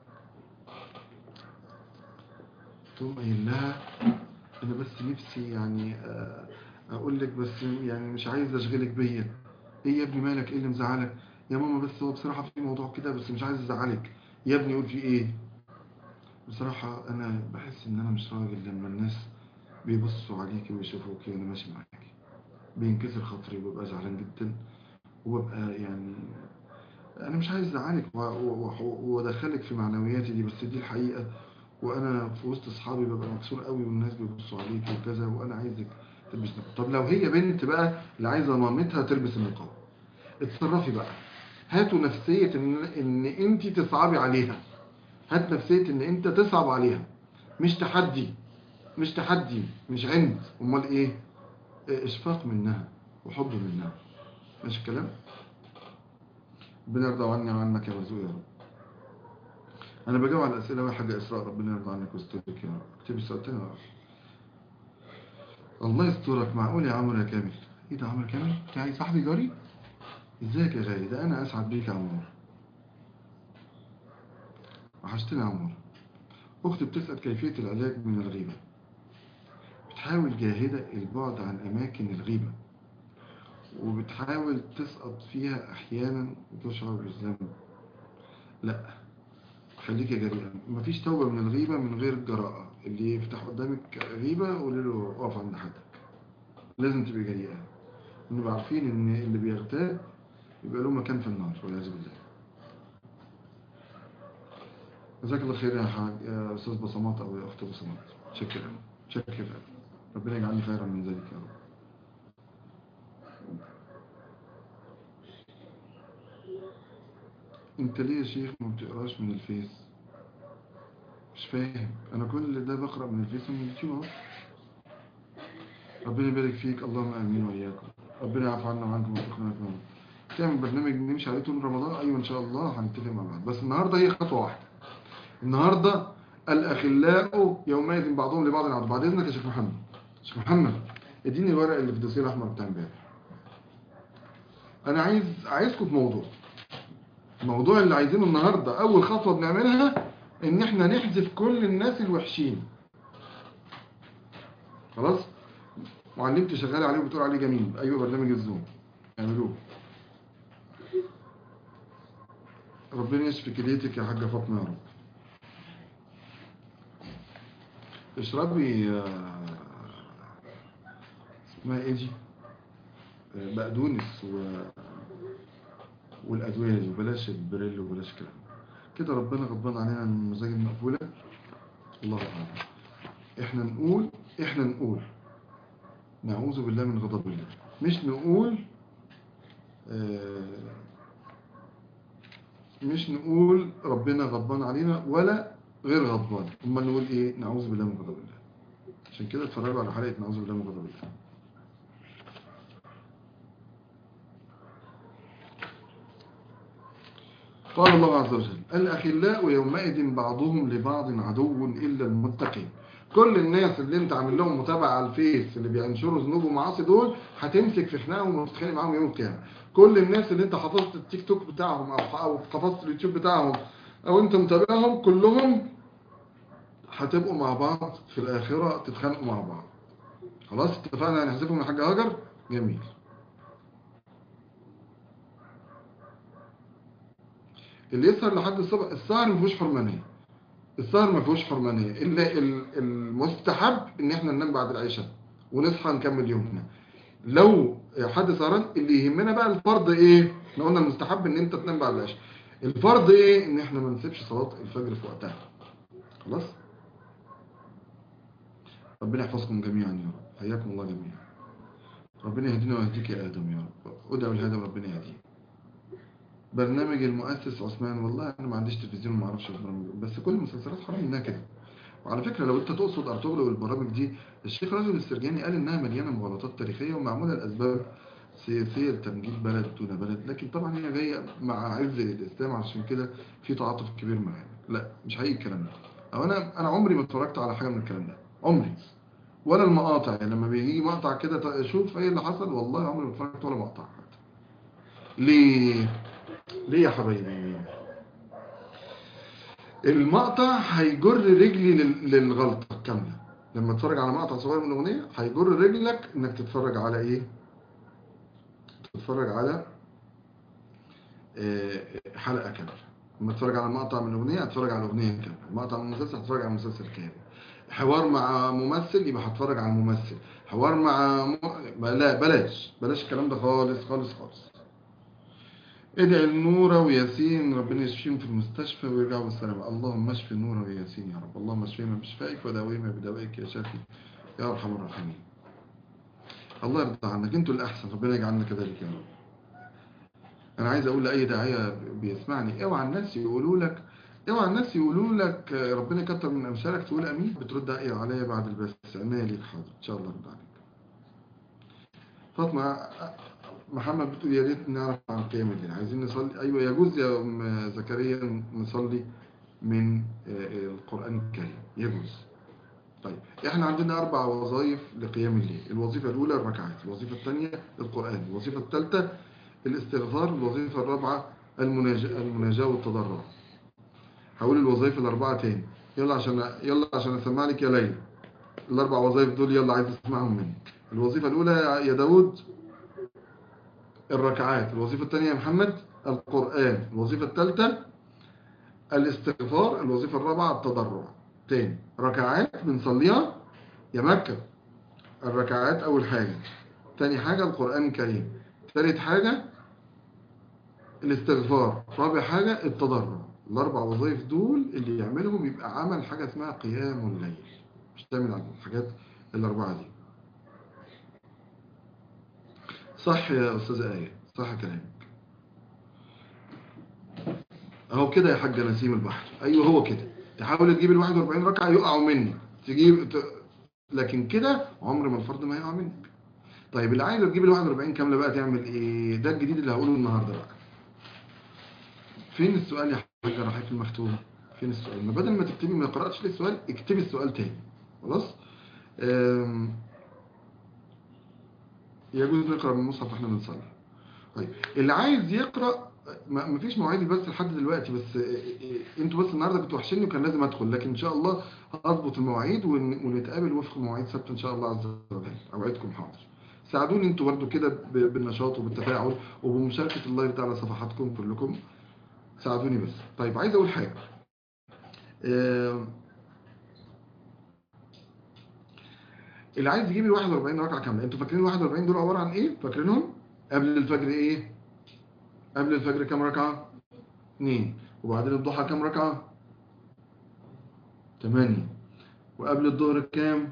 تقوم قايل لها انا بس نفسي يعني آه، اقول لك بس يعني مش عايز اشغلك بيا ايه يا ابني مالك ايه اللي مزعلك يا ماما بس هو بصراحة في موضوع كده بس مش عايز ازعلك يا ابني قول في ايه بصراحة انا بحس ان انا مش راجل لما الناس بيبصوا عليكي ويشوفوكي وانا ماشي معاكي بينكسر خاطري وببقى زعلان جدا وببقى يعني انا مش عايز ازعلك و- و- و- وادخلك في معنوياتي دي بس دي الحقيقة وانا في وسط اصحابي ببقى مكسور قوي والناس بيبصوا عليك وكذا وانا عايزك تلبس نقاب طب لو هي بنت بقى اللي عايزه مامتها تلبس النقاب اتصرفي بقى هاتوا نفسية ان, إن انت تصعبي عليها هات نفسية ان انت تصعب عليها مش تحدي مش تحدي مش عند امال ايه إيه، اشفاق منها وحب منها ماشي الكلام ربنا يرضى عني وعنك يا مرزوق يا رب انا بجاوب على الاسئله يا حاجه اسراء ربنا يرضى عنك ويسترك يا رب اكتبي السؤال تاني وأقف. الله يسترك معقول يا عمرو يا كامل ايه ده عمرو كامل بتاعي صاحبي جاري ازيك يا غالي ده انا اسعد بيك يا عمور وحشتني يا عمور اختي بتسال كيفيه العلاج من الغيبه بتحاول جاهده البعد عن اماكن الغيبه وبتحاول تسقط فيها احيانا وتشعر بالذنب لا خليك جريئا مفيش توبة من الغيبة من غير الجراءة اللي يفتح قدامك غيبة قول له اقف عند حدك لازم تبقى جريئة نبقى عارفين ان اللي بيغتاب يبقى له مكان في النار والعياذ بالله جزاك الله خير يا حاج يا استاذ بصمات او يا اخت بصمات شكرا شكرا ربنا يجعلني خيرا من ذلك يا رب انت ليه يا شيخ ما بتقراش من الفيس مش فاهم انا كل ده بقرا من الفيس ومن اليوتيوب اهو ربنا يبارك فيك اللهم امين واياكم ربنا يعفو عنا وعنكم ويوفقنا ويكرمنا تعمل برنامج نمشي عليه طول رمضان ايوه ان شاء الله هنتفق مع بعض بس النهارده هي خطوه واحده النهارده الاخلاء يومئذ بعضهم لبعض عدو بعد اذنك يا شيخ محمد شيخ محمد اديني الورق اللي في الدوسيه الاحمر بتاع امبارح انا عايز عايزكم في موضوع الموضوع اللي عايزينه النهاردة اول خطوة بنعملها ان احنا نحذف كل الناس الوحشين خلاص معلمتي شغال عليه وبتقول عليه جميل ايوه برنامج الزوم اعملوه ربنا يشفي كليتك يا حاجة فاطمة يا رب اشربي آه، اسمها ايه دي آه، بقدونس و... والادويه دي وبلاش البريل وبلاش كده كده ربنا غضبان علينا من المزاج المقبوله الله اعلم احنا نقول احنا نقول نعوذ بالله من غضب الله مش نقول آه، مش نقول ربنا غضبان علينا ولا غير غضبان امال نقول ايه نعوذ بالله من غضب الله عشان كده اتفرجوا على حلقه نعوذ بالله من غضب الله قال الله عز وجل الأخلاء يومئذ بعضهم لبعض عدو إلا المتقين كل الناس اللي انت عامل لهم متابعة على الفيس اللي بينشروا ذنوب ومعاصي دول هتمسك في خناقهم وتتخانق معاهم يوم القيامة كل الناس اللي انت حفظت التيك توك بتاعهم او او حفظت اليوتيوب بتاعهم او انت متابعهم كلهم هتبقوا مع بعض في الآخرة تتخانقوا مع بعض خلاص اتفقنا هنحذفهم من حاجة هاجر جميل اللي يسهر لحد الصبح السهر ما فيهوش حرمانيه السهر ما فيهوش حرمانيه الا ال- المستحب ان احنا ننام بعد العشاء ونصحى نكمل يومنا لو حد سهران اللي يهمنا بقى الفرض ايه احنا قلنا المستحب ان انت تنام بعد العشاء الفرض ايه ان احنا ما نسيبش صلاه الفجر في وقتها خلاص ربنا يحفظكم جميعا يا رب حياكم الله جميعا ربنا يهدينا ويهديك يا ادم يا رب ادعوا الهدى وربنا يهديك برنامج المؤسس عثمان والله انا ما عنديش تلفزيون ما اعرفش البرامج بس كل المسلسلات حرام انها كده وعلى فكره لو انت تقصد ارطغرل والبرامج دي الشيخ رجل السرجاني قال انها مليانه مغالطات تاريخيه ومعموله لاسباب سياسيه لتمجيد بلد دون بلد لكن طبعا هي جايه مع عز الاسلام عشان كده في تعاطف كبير معانا لا مش حقيقي الكلام ده او انا انا عمري ما اتفرجت على حاجه من الكلام ده عمري ولا المقاطع يعني لما بيجي مقطع كده شوف ايه اللي حصل والله عمري ما اتفرجت ولا مقطع حتى ليه ليه يا حبايبي المقطع هيجر رجلي لل- للغلطة كاملة لما تتفرج على مقطع صغير من الأغنية هيجر رجلك انك تتفرج على ايه تتفرج على آه، حلقة كاملة لما تتفرج على مقطع من الأغنية هتتفرج على الأغنية كاملة مقطع من المسلسل هتتفرج على المسلسل كامل حوار مع ممثل يبقى هتتفرج على الممثل حوار مع م... لا بلاش بلاش الكلام ده خالص خالص خالص ادعي لنورة وياسين ربنا يشفيهم في المستشفى ويرجعوا بالسلامة اللهم اشفي نورة وياسين يا رب اللهم اشفيهم بشفائك وداويهم بدوائك يا شافي يا ارحم الراحمين الله يرضى عنك انتوا الاحسن ربنا يجعلنا كذلك يا رب انا عايز اقول لاي داعيه بيسمعني اوعى الناس يقولوا لك اوعى الناس يقولوا لك ربنا يكتر من امثالك تقول امين بترد ايه عليا بعد البث عينيا ليك حاضر ان شاء الله ارد عليك فاطمه محمد بتقول يا ريت نعرف عن قيام الليل عايزين نصلي ايوه يجوز يا ام زكريا نصلي من آه، آه، القران الكريم يجوز طيب احنا عندنا اربع وظائف لقيام الليل الوظيفه الاولى الركعات الوظيفه الثانيه القران الوظيفه الثالثه الاستغفار الوظيفه الرابعه المناجاه المناجاه والتضرع هقول الوظائف الاربعه تاني يلا عشان يلا عشان اسمع لك يا ليلى الاربع وظائف دول يلا عايز اسمعهم منك الوظيفه الاولى يا داوود الركعات الوظيفة الثانية يا محمد القرآن الوظيفة الثالثة الاستغفار الوظيفة الرابعة التضرع تاني ركعات بنصليها يا مكة الركعات أول حاجة تاني حاجة القرآن الكريم ثالث حاجة الاستغفار رابع حاجة التضرع الأربع وظائف دول اللي يعملهم يبقى عمل حاجة اسمها قيام الليل مش تعمل على الحاجات الأربعة دي صح يا أستاذة آية صح كلامك اهو كده يا حاجة نسيم البحر ايوه هو كده تحاول تجيب ال 41 ركعة يقعوا منك تجيب ت... لكن كده عمر ما الفرض ما يقع منك طيب اللي عايز تجيب ال 41 كاملة بقى تعمل ايه ده الجديد اللي هقوله النهارده بقى فين السؤال يا حاجة راح في المكتوب فين السؤال ما بدل ما تكتبي ما قرأتش ليه السؤال اكتبي السؤال تاني خلاص أم... يجوز نقرأ من المصحف واحنا بنصلي طيب اللي عايز يقرأ ما مفيش مواعيد بس لحد دلوقتي بس آه، آه، انتوا بس النهارده كنتوا وحشيني وكان لازم ادخل لكن ان شاء الله هظبط المواعيد ون- ونتقابل وفق مواعيد ثابته ان شاء الله عز وجل اوعدكم حاضر ساعدوني انتوا برضو كده ب- بالنشاط وبالتفاعل وبمشاركه اللايف ده على صفحاتكم كلكم ساعدوني بس طيب عايز اقول حاجه آه، اللي عايز يجيب ال 41 ركعه كامله انتوا فاكرين ال 41 دول عباره عن ايه فاكرينهم قبل الفجر ايه قبل الفجر كام ركعه اثنين وبعدين الضحى كام ركعه ثمانية وقبل الظهر كام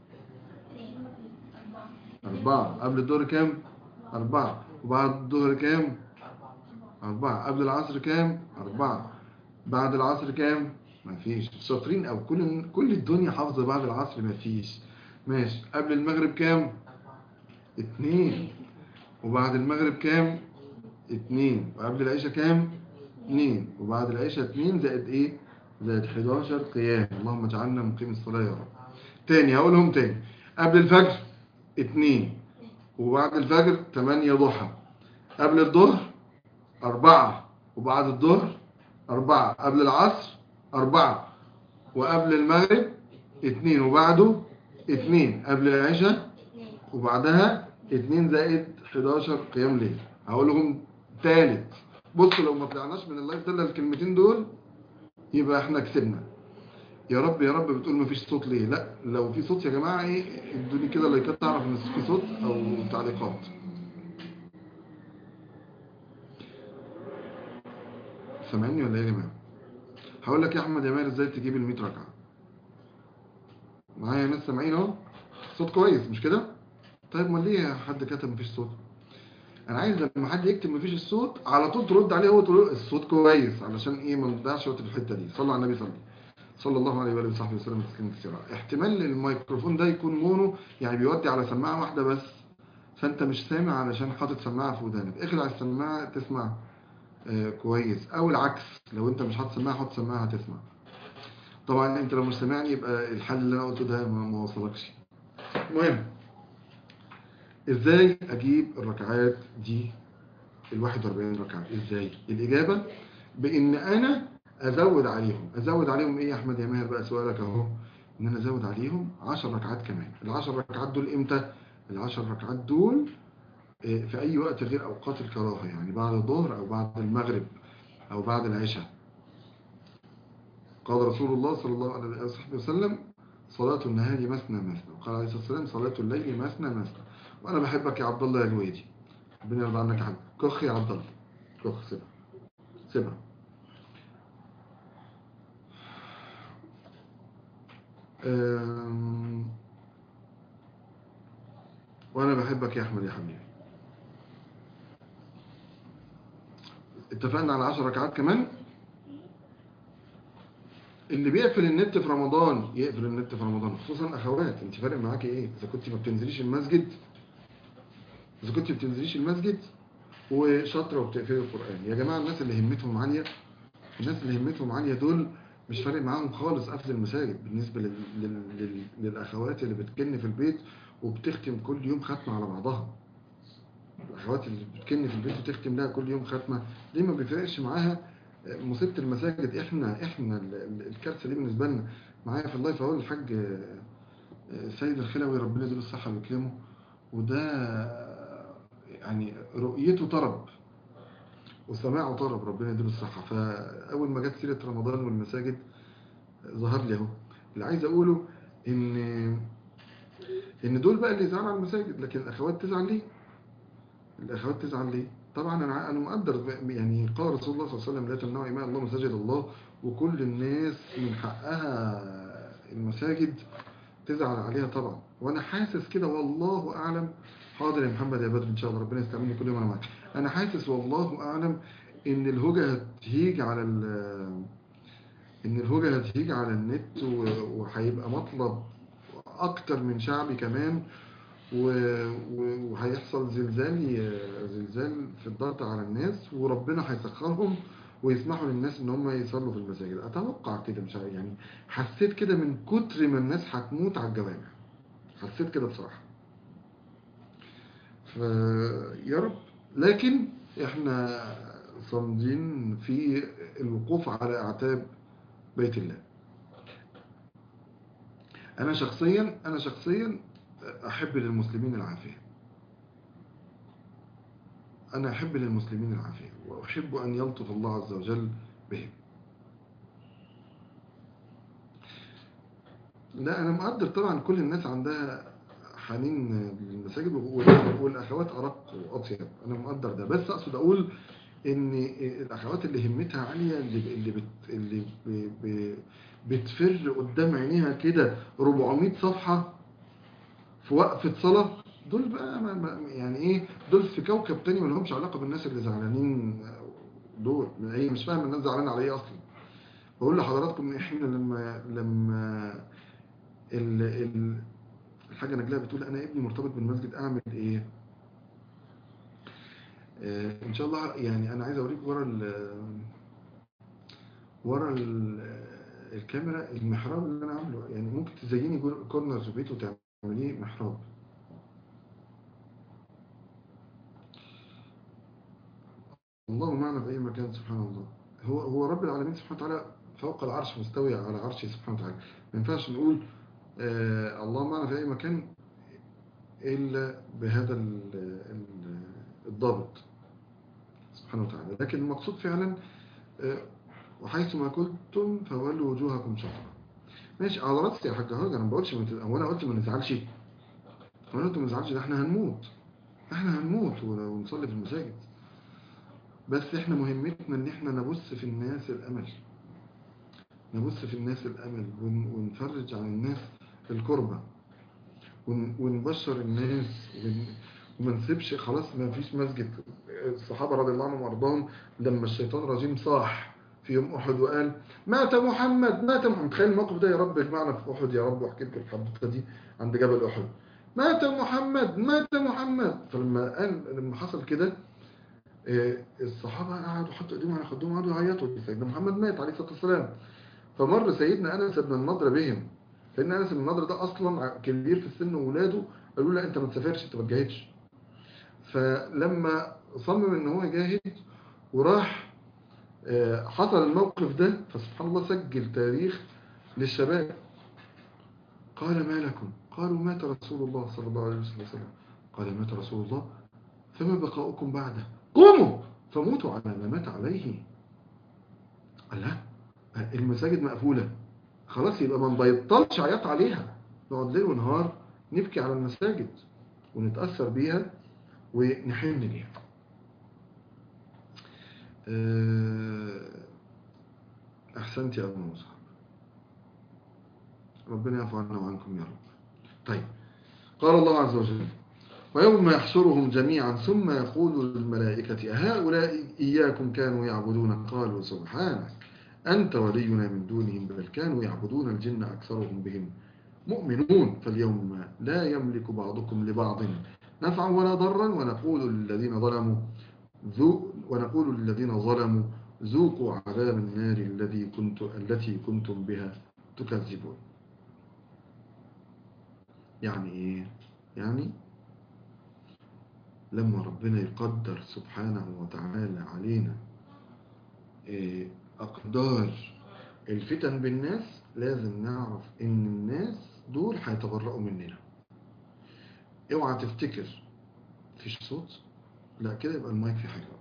أربعة قبل الظهر كام أربعة وبعد الظهر كام أربعة قبل العصر كام أربعة بعد العصر كام مفيش شاطرين أو كل كل الدنيا حافظة بعد العصر مفيش ماشي قبل المغرب كام اتنين وبعد المغرب كام اتنين وقبل العشاء كام اتنين وبعد العشاء اتنين زائد ايه زائد 11 قيام اللهم اجعلنا مقيم الصلاة يا رب تاني هقولهم تاني قبل الفجر اتنين وبعد الفجر تمانية ضحى قبل الظهر أربعة وبعد الظهر أربعة قبل العصر أربعة وقبل المغرب اتنين وبعده اتنين قبل العشاء وبعدها اتنين زائد 11 قيام ليل هقولهم تالت بصوا لو ما طلعناش من اللايف ده إلا الكلمتين دول يبقى احنا كسبنا يا رب يا رب بتقول مفيش صوت ليه لا لو في صوت يا جماعه ايه ادوني كده لايكات تعرف ان في صوت او تعليقات سامعني ولا ايه يا جماعه هقول لك يا احمد يا ماهر ازاي تجيب ال 100 ركعه معايا ناس سامعين اهو صوت كويس مش كده طيب امال ليه حد كتب مفيش صوت انا عايز لما حد يكتب مفيش الصوت على طول ترد عليه هو تقول له الصوت كويس علشان ايه ما نضيعش وقت في الحته دي صلوا على النبي صلى صلى الله عليه واله وصحبه وسلم تسليما كثيرا احتمال الميكروفون ده يكون مونو يعني بيودي على سماعه واحده بس فانت مش سامع علشان حاطط سماعه في ودانك اخلع السماعه تسمع آه كويس او العكس لو انت مش حاطط سماعه حط سماعه هتسمع طبعا انت لو مش سامعني يبقى الحل اللي انا قلته ده ما ما وصلكش المهم ازاي اجيب الركعات دي ال 41 ركعه ازاي الاجابه بان انا ازود عليهم ازود عليهم ايه يا احمد يا ماهر بقى سؤالك اهو ان انا ازود عليهم 10 ركعات كمان ال 10 ركعات دول امتى ال 10 ركعات دول آه، في اي وقت غير اوقات الكراهه يعني بعد الظهر او بعد المغرب او بعد العشاء قال رسول الله صلى الله عليه وصحبه وسلم صلاة النهار مثنى مثنى وقال عليه الصلاة والسلام صلاة الليل مثنى مثنى وأنا بحبك يا عبد الله يا الويدي ربنا يرضى عنك يا حبيبي كخ يا عبد الله كخ سيبها سيبها أم... وأنا بحبك يا أحمد يا حبيبي اتفقنا على 10 ركعات كمان اللي بيقفل النت في رمضان يقفل النت في رمضان خصوصا اخوات انت فارق معاكي ايه اذا كنت ما بتنزليش المسجد اذا كنت ما بتنزليش المسجد وشاطره وبتقفلي القران يا جماعه الناس اللي همتهم عاليه الناس اللي همتهم عاليه دول مش فارق معاهم خالص قفل المساجد بالنسبه لل... لل... لل... للاخوات اللي بتكن في البيت وبتختم كل يوم ختمه على بعضها الاخوات اللي بتكن في البيت وتختم لها كل يوم ختمه دي ما بيفرقش معاها مصيبه المساجد احنا احنا ال- ال- الكارثه دي بالنسبه لنا معايا في اللايف اهو الحاج آه، آه، سيد الخلوي ربنا يديله الصحه ويكرمه وده آه، يعني رؤيته طرب وسماعه طرب ربنا يديله الصحه فاول ما جت سيره رمضان والمساجد ظهر لي اهو اللي عايز اقوله ان ان دول بقى اللي يزعلوا على المساجد لكن الاخوات تزعل ليه الاخوات تزعل ليه طبعا انا انا مقدر يعني قال رسول الله صلى الله عليه وسلم لا تمنعوا اماء الله مساجد الله وكل الناس من حقها المساجد تزعل عليها طبعا وانا حاسس كده والله اعلم حاضر يا محمد يا بدر ان شاء الله ربنا يستعملني كل يوم انا معاك انا حاسس والله اعلم ان الهوجه هتهيج على ال- ان الهوجه هتهيج على النت و- وهيبقى مطلب اكتر من شعبي كمان و- و- وهيحصل زلزال زلزال في الضغط على الناس وربنا هيسخرهم ويسمحوا للناس ان هم يصلوا في المساجد اتوقع كده مش عارف يعني حسيت كده من كتر ما الناس هتموت على الجوامع حسيت كده بصراحه ف يا رب لكن احنا صامدين في الوقوف على أعتاب بيت الله أنا شخصيا أنا شخصيا أحب للمسلمين العافية أنا أحب للمسلمين العافية وأحب أن يلطف الله عز وجل بهم لا أنا مقدر طبعا كل الناس عندها حنين للمساجد وال- والأخوات أرق وأطيب أنا مقدر ده بس أقصد أقول إن الأخوات اللي همتها عالية اللي اللي بت اللي ب- ب- بتفر قدام عينيها كده 400 صفحة في وقفة صلاة دول بقى ما ما يعني ايه دول في كوكب تاني ما لهمش علاقة بالناس اللي زعلانين دول هي مش فاهم الناس زعلانة على ايه اصلا بقول لحضراتكم ان احنا لما لما ال ال الحاجة نجلاء بتقول انا ابني مرتبط بالمسجد اعمل ايه آه ان شاء الله يعني انا عايز اوريك ورا ال ورا ال الكاميرا المحراب اللي انا عامله يعني ممكن تزيني جور- كورنر في بيته وتعمليه محراب الله معنا في أي مكان سبحان الله هو هو رب العالمين سبحانه وتعالى فوق العرش مستوي على عرشه سبحانه وتعالى ما ينفعش نقول آه الله معنا في أي مكان إلا بهذا ال- ال- الضابط سبحانه وتعالى لكن المقصود فعلا آه وحيث ما كنتم فولوا وجوهكم شطرا ماشي على راسي يا حاج هاجر انا ما بقولش ما ت- هو انا قلت ما نزعلش هو انا قلت ما نزعلش ده احنا هنموت احنا هنموت ونصلي في المساجد بس احنا مهمتنا ان احنا نبث في الناس الامل نبث في الناس الامل ون- ونفرج عن الناس الكربة ون- ونبشر الناس ون- وما نسيبش خلاص ما فيش مسجد الصحابة رضي الله عنهم وارضاهم لما الشيطان رجيم صاح في يوم احد وقال مات محمد مات محمد تخيل الموقف ده يا رب اجمعنا في احد يا رب واحكي لك الحدوته دي عند جبل احد مات محمد مات محمد فلما قال لما حصل كده آه، الصحابة قعدوا حطوا ايديهم على خدهم قعدوا يعيطوا سيدنا محمد مات عليه الصلاة والسلام فمر سيدنا أنس بن النضر بهم سيدنا أنس بن النضر ده أصلا ع- كبير في السن وولاده قالوا له لا أنت ما تسافرش أنت ما تجاهدش فلما صمم إن هو يجاهد وراح آه، حصل الموقف ده فسبحان الله سجل تاريخ للشباب قال ما لكم قالوا مات رسول الله صلى الله عليه وسلم قال مات رسول الله فما بقاؤكم بعده قوموا فموتوا على ما مات عليه قال لا المساجد مقفولة خلاص يبقى ما نبيطلش عياط عليها نقعد ليل ونهار نبكي على المساجد ونتأثر بيها ونحن ليها آه، أحسنت يا أبو مصعب ربنا يعفو عنا وعنكم يا رب طيب قال الله عز وجل ويوم يحشرهم جميعا ثم يقول للملائكة أهؤلاء إياكم كانوا يعبدون قالوا سبحانك أنت ولينا من دونهم بل كانوا يعبدون الجن أكثرهم بهم مؤمنون فاليوم لا يملك بعضكم لبعض نفعا ولا ضرا ونقول للذين ظلموا ذو ونقول للذين ظلموا ذوقوا عذاب النار الذي كنت التي كنتم بها تكذبون يعني ايه يعني لما ربنا يقدر سبحانه وتعالى علينا إيه، أقدار الفتن بالناس لازم نعرف إن الناس دول هيتبرأوا مننا اوعى تفتكر مفيش صوت لا كده يبقى المايك في حاجة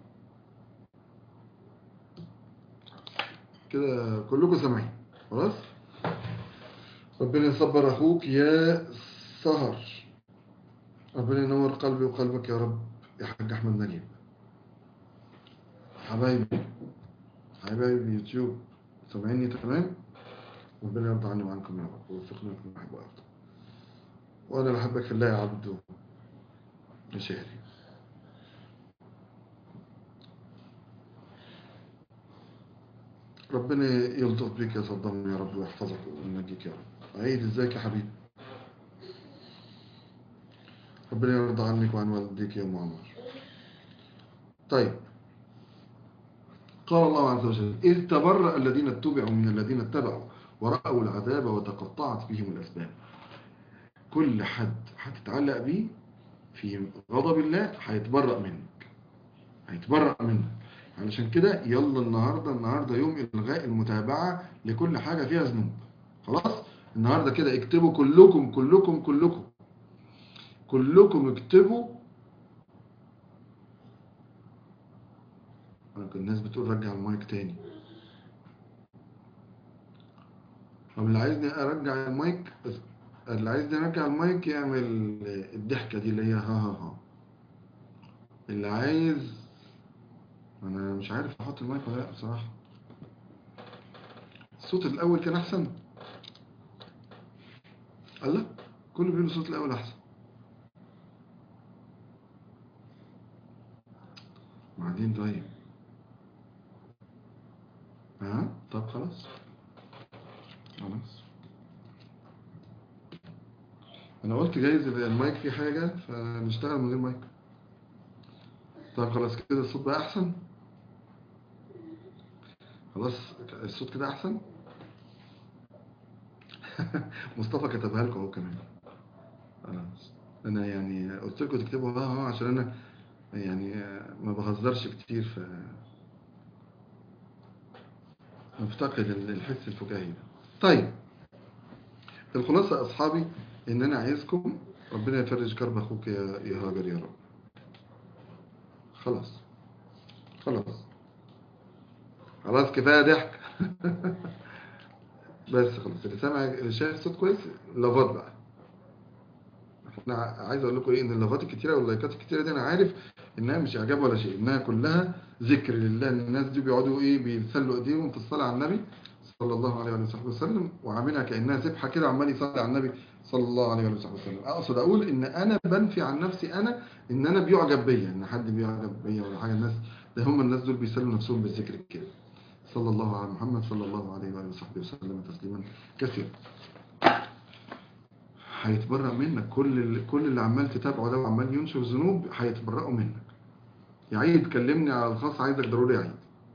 كده كلكم سامعين خلاص ربنا يصبر أخوك يا سهر ربنا ينور قلبي وقلبك يا رب يا حاج أحمد نجيب حبايبي حبايبي يوتيوب سامعيني تمام ربنا يرضى عني وعنكم يا رب ويوفقنا لكم أحب وأفضل وأنا بحبك في الله يا عبد مشاهدي ربنا يلطف بك يا صدام يا رب ويحفظك وينجيك يا رب عيد ازيك يا حبيبي ربنا يرضى عنك وعن والديك يا ام عمر طيب قال الله عز وجل إذ تبرأ الذين اتبعوا من الذين اتبعوا ورأوا العذاب وتقطعت بهم الأسباب كل حد هتتعلق بيه في غضب الله هيتبرأ منك هيتبرأ منك علشان كده يلا النهاردة النهاردة يوم إلغاء المتابعة لكل حاجة فيها ذنوب خلاص النهاردة كده اكتبوا كلكم كلكم كلكم كلكم اكتبوا الناس بتقول رجع المايك تاني طب اللي عايزني ارجع المايك اللي عايزني ارجع المايك يعمل الضحكة دي اللي هي ها ها ها اللي عايز انا مش عارف احط المايك ولا لا بصراحة الصوت الاول كان احسن الله كله بيقول الصوت الاول احسن بعدين طيب ها طب خلاص خلاص انا قلت جايز المايك فيه حاجة فنشتغل من غير مايك طب خلاص كده الصوت بقى احسن خلاص الصوت كده احسن مصطفى كتبها لكم اهو كمان خلاص انا يعني قلت لكم تكتبوا ها ها عشان انا يعني ما بهزرش كتير ف مفتقد الحس الفكاهي ده طيب الخلاصة يا أصحابي إن أنا عايزكم ربنا يفرج كرب أخوك يا يا هاجر يا رب خلاص خلاص خلاص كفاية ضحك بس خلاص اللي سامع اللي شايف الصوت كويس لافات بقى انا عايز اقول لكم ايه ان اللافات الكتيره واللايكات الكتيره دي انا عارف انها مش اعجاب ولا شيء انها كلها ذكر لله ان الناس دي بيقعدوا ايه بيسلوا ايديهم في الصلاه على النبي صلى الله عليه وصحبه وسلم وعاملها كانها سبحه كده عمال يصلي على النبي صلى الله عليه وصحبه وسلم اقصد اقول ان انا بنفي عن نفسي انا ان انا بيعجب بيا ان حد بيعجب بيا ولا حاجه الناس ده هم الناس دول بيسلوا نفسهم بالذكر كده صلى الله على محمد صلى الله عليه وآله وصحبه وسلم تسليما كثيرا هيتبرأ منك كل اللي كل اللي عمال تتابعه ده وعمال ينشر ذنوب هيتبرأوا منك يا عيد كلمني على الخاص عايزك ضروري يا عيد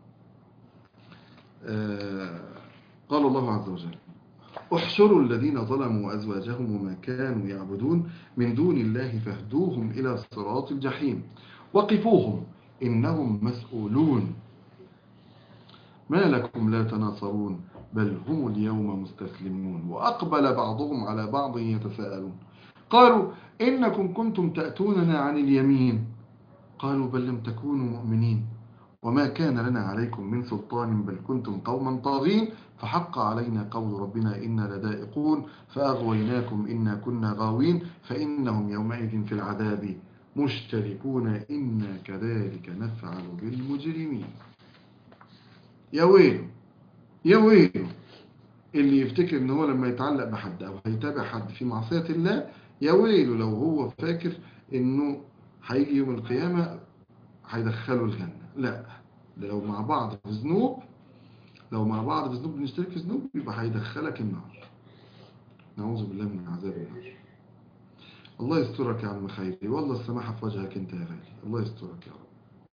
آه قال الله عز وجل احشروا الذين ظلموا أزواجهم وما كانوا يعبدون من دون الله فاهدوهم إلى صراط الجحيم وقفوهم إنهم مسؤولون ما لكم لا تناصرون بل هم اليوم مستسلمون وأقبل بعضهم على بعض يتساءلون قالوا إنكم كنتم تأتوننا عن اليمين قالوا بل لم تكونوا مؤمنين وما كان لنا عليكم من سلطان بل كنتم قوما طاغين فحق علينا قول ربنا إنا لدائقون فأغويناكم إنا كنا غاوين فإنهم يومئذ في العذاب مشتركون إنا كذلك نفعل بالمجرمين يا ويله يا ويله اللي يفتكر ان هو لما يتعلق بحد او هيتابع حد في معصية الله يا ويله لو هو فاكر انه هيجي يوم القيامة هيدخله الجنة لا ده لو مع بعض في ذنوب لو مع بعض في ذنوب بنشترك في ذنوب يبقى هيدخلك النار نعوذ بالله من عذاب النار الله يسترك يا عم خيري والله السماحة في وجهك انت يا غالي الله يسترك يا رب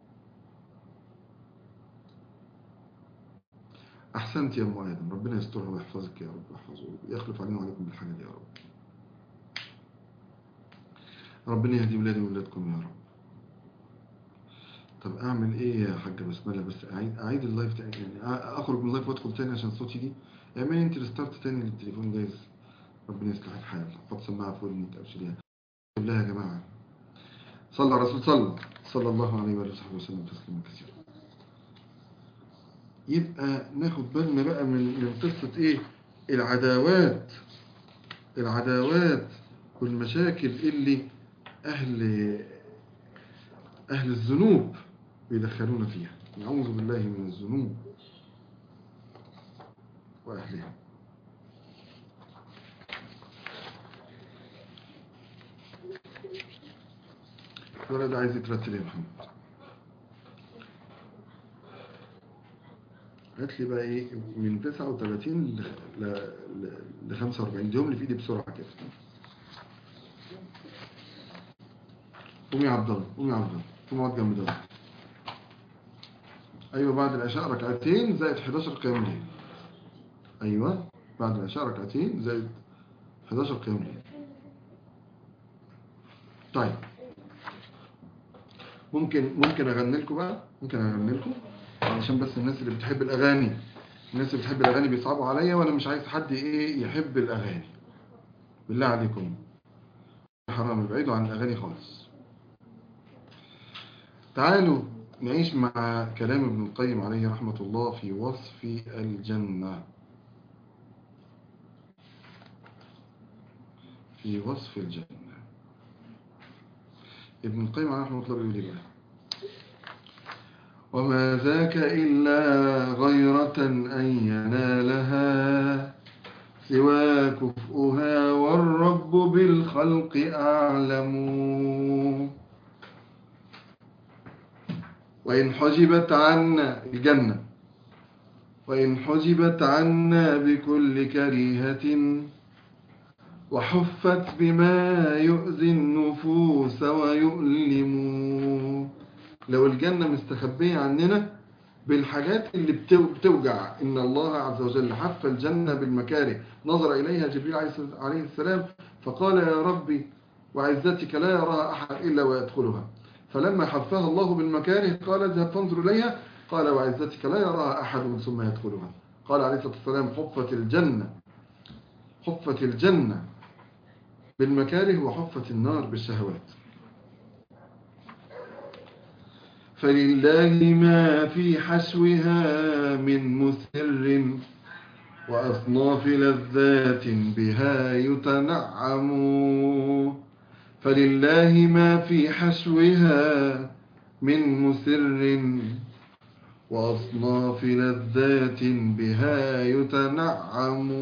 أحسنت يا أم آدم ربنا يسترها ويحفظك يا رب ويحفظه ويخلف علينا وعليكم بالحاجة دي يا رب ربنا يهدي ولادي وولادكم يا رب طب أعمل إيه يا حاجة بسملة بس أعيد, أعيد اللايف تاني يعني أخرج من اللايف وأدخل تاني عشان صوتي دي اعملي أنت ريستارت تاني للتليفون جايز ربنا يصلح الحال حط سماعة في ودنك أبشريها بالله يا جماعة صلى على الرسول صلى صلى الله عليه وآله وصحبه وسلم تسليما كثيرا يبقى ناخد بالنا بقى من من قصة ايه العداوات العداوات والمشاكل اللي اهل اهل الذنوب بيدخلونا فيها نعوذ بالله من الذنوب واهلها الولد عايز يترتل يا محمد هات لي بقى ايه من 39 ل ل 45 دي اللي في ايدي بسرعه كده قوم يا عبد الله قوم يا عبد الله قوم اقعد جنب ده ايوه بعد العشاء ركعتين زائد 11 قيام ليل ايوه بعد العشاء ركعتين زائد 11 قيام ليل طيب ممكن ممكن اغني لكم بقى ممكن اغني لكم علشان بس الناس اللي بتحب الأغاني الناس اللي بتحب الأغاني بيصعبوا عليا وأنا مش عايز حد إيه يحب الأغاني بالله عليكم حرام ابعدوا عن الأغاني خالص تعالوا نعيش مع كلام ابن القيم عليه رحمة الله في وصف الجنة في وصف الجنة ابن القيم عليه رحمة الله بيقول إيه بقى وما ذاك إلا غيرة أن ينالها سوى كفؤها والرب بالخلق أعلم وإن حجبت عنا الجنة وإن حجبت عنا بكل كريهة وحفت بما يؤذي النفوس ويؤلم لو الجنة مستخبية عننا بالحاجات اللي بتوجع إن الله عز وجل حف الجنة بالمكاره نظر إليها جبريل عليه السلام فقال يا ربي وعزتك لا يراها أحد إلا ويدخلها فلما حفها الله بالمكاره قال اذهب فانظر إليها قال وعزتك لا يراها أحد ثم يدخلها قال عليه الصلاة والسلام حفت الجنة حفت الجنة بالمكاره وحفت النار بالشهوات فلله ما في حشوها من مسر وأصناف لذات بها يتنعم فلله ما في حشوها من مسر وأصناف لذات بها يتنعم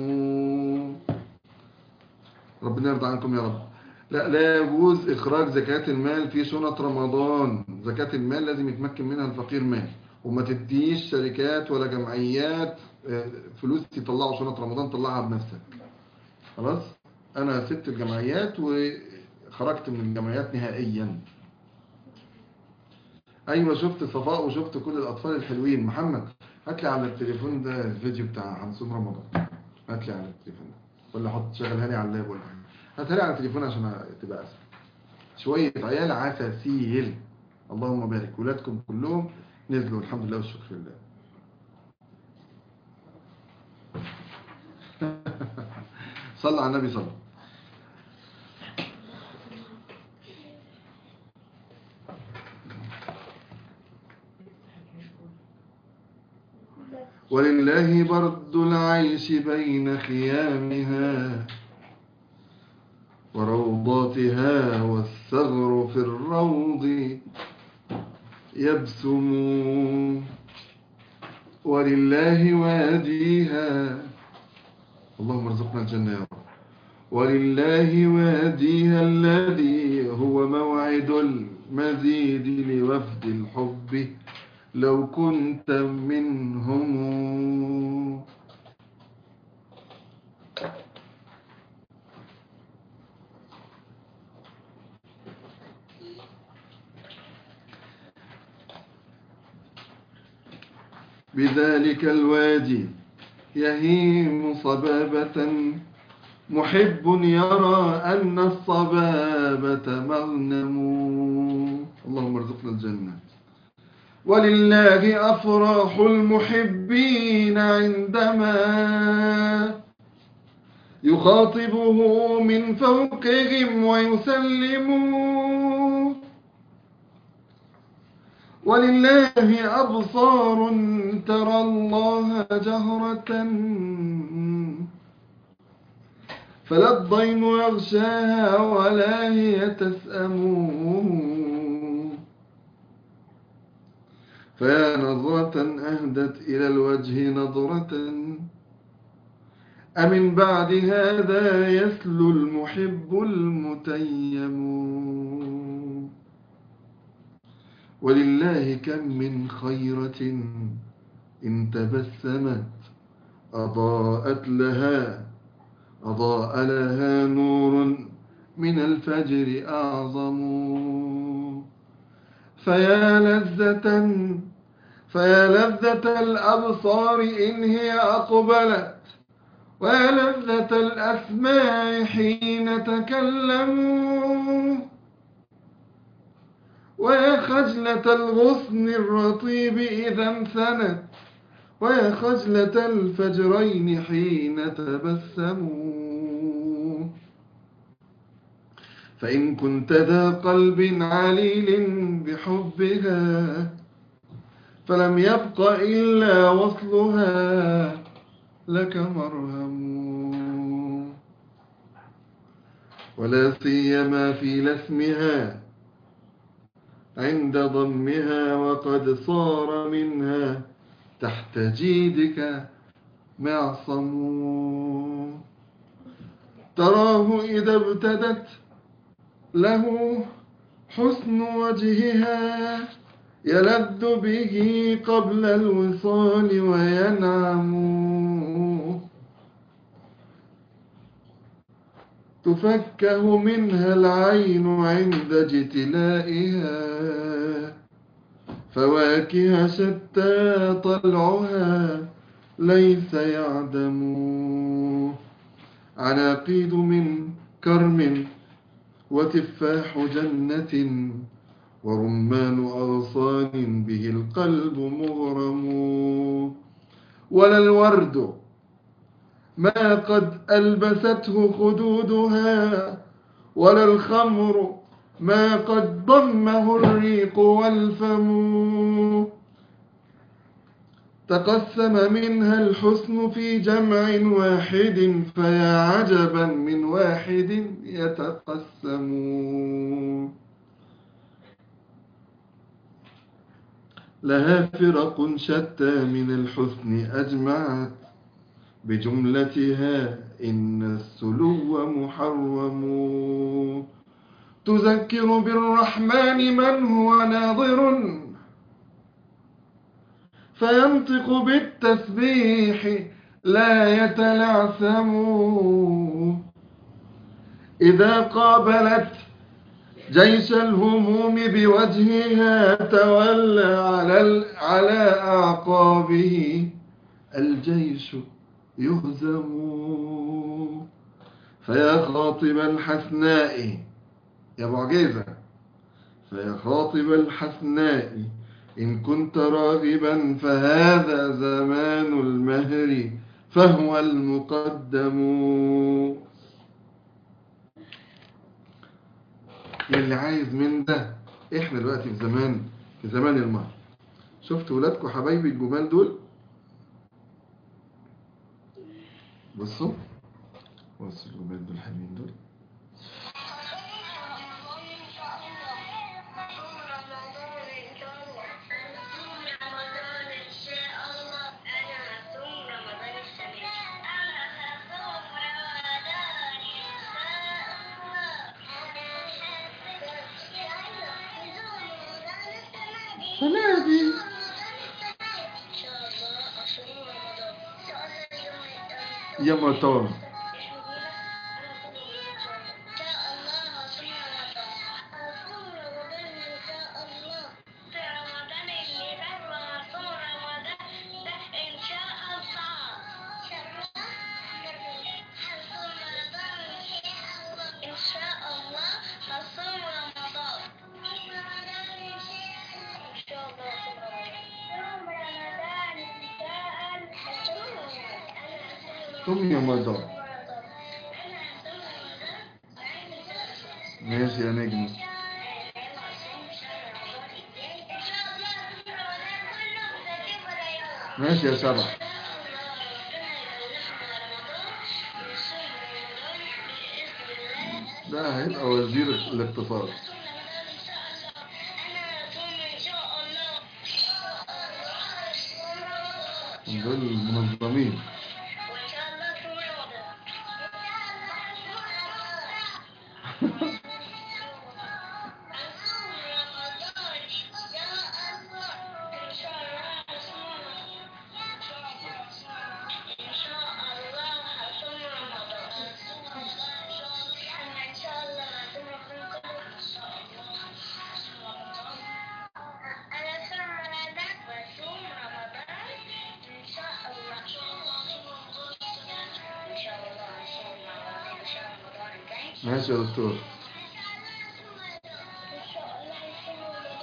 ربنا يرضى عنكم يا رب لا لا يجوز إخراج زكاة المال في سنة رمضان زكاة المال لازم يتمكن منها الفقير مال وما تديش شركات ولا جمعيات فلوس تطلعوا سنة رمضان طلعها بنفسك خلاص أنا سبت الجمعيات وخرجت من الجمعيات نهائيا أيوة شفت صفاء وشفت كل الأطفال الحلوين محمد هات لي على التليفون ده الفيديو بتاع هنصوم رمضان هات لي على التليفون ده ولا حط شغلها لي على اللاب ولا حاجة هاتها لي على التليفون عشان تبقى اسهل شوية عيال عساسيل اللهم بارك ولادكم كلهم نزلوا الحمد لله والشكر لله صلى على النبي صلى ولله برد العيش بين خيامها وروضاتها والثغر في الروض يبسم ولله واديها اللهم ارزقنا الجنة يا رب ولله واديها الذي هو موعد المزيد لوفد الحب لو كنت منهم بذلك الوادي يهيم صبابة محب يرى أن الصبابة مغنم اللهم ارزقنا الجنة ولله أفراح المحبين عندما يخاطبه من فوقهم ويسلمون ولله أبصار ترى الله جهرة فلا الضيم يغشاها ولا هي تسأم فيا نظرة أهدت إلى الوجه نظرة أمن بعد هذا يسلو المحب المتيم ولله كم من خيرة إن تبسمت أضاءت لها أضاء لها نور من الفجر أعظم فيا لذة فيا لذة الأبصار إن هي أقبلت ويا لذة الأسماع حين تكلموا ويا خجلة الغصن الرطيب إذا انثنت ويا خجلة الفجرين حين تبسموا فإن كنت ذا قلب عليل بحبها فلم يبق إلا وصلها لك مرهم ولا سيما في لسمها عند ضمها وقد صار منها تحت جيدك معصم تراه إذا ابتدت له حسن وجهها يلذ به قبل الوصال وينعم تفكه منها العين عند اجتلائها فواكه شتى طلعها ليس يعدم عناقيد من كرم وتفاح جنة ورمان أغصان به القلب مغرم ولا الورد ما قد ألبسته خدودها ولا الخمر ما قد ضمه الريق والفم تقسم منها الحسن في جمع واحد فيا عجبا من واحد يتقسم لها فرق شتى من الحسن أجمعت بجملتها إن السلو محرم تذكر بالرحمن من هو ناظر فينطق بالتسبيح لا يتلعثم إذا قابلت جيش الهموم بوجهها تولى على على أعقابه الجيش يهزم فيا خاطب الحسناء يا معجزة فيا خاطب الحسناء إن كنت راغبا فهذا زمان المهر فهو المقدم يلي عايز من ده احنا دلوقتي في زمان في زمان المهر شفت ولادكم حبايبي الجمال دول بصوا بصوا الجمال دول حلوين دول فنادي يا مطار صوم يا مطار ماشي يا نجم ماشي يا سبع ده هيبقى وزير الاقتصاد دول المنظمين ماشي يا دكتور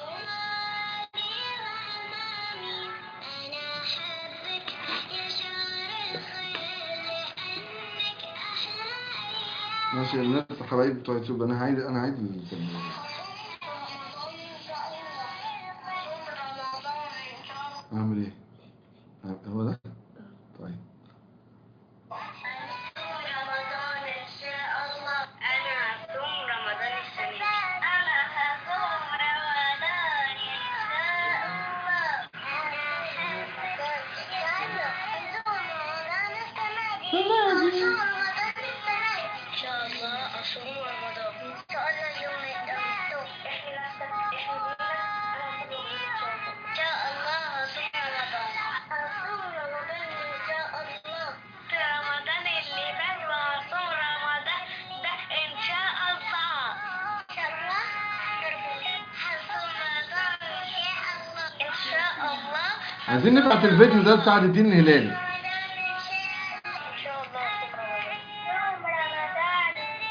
ماشي الناس حبايبي بتوع يوتيوب انا هعيد انا هعيد الكلمة اعمل ايه هو ده طيب رمضان إن شاء الله أنا هصوم رمضان السنة دي أنا هصوم رمضان إن شاء الله إن شاء الله أصوم رمضان إن شاء الله يوم المفتوح إحنا إحنا إن شاء الله هصوم رمضان هصوم رمضان إن شاء الله في رمضان اللي فات وهصوم رمضان ده إن شاء الله إن شاء الله هصوم رمضان إن شاء الله عايزين نبعت الفيديو ده لسعد الدين الهلالي إن شاء الله يوم رمضان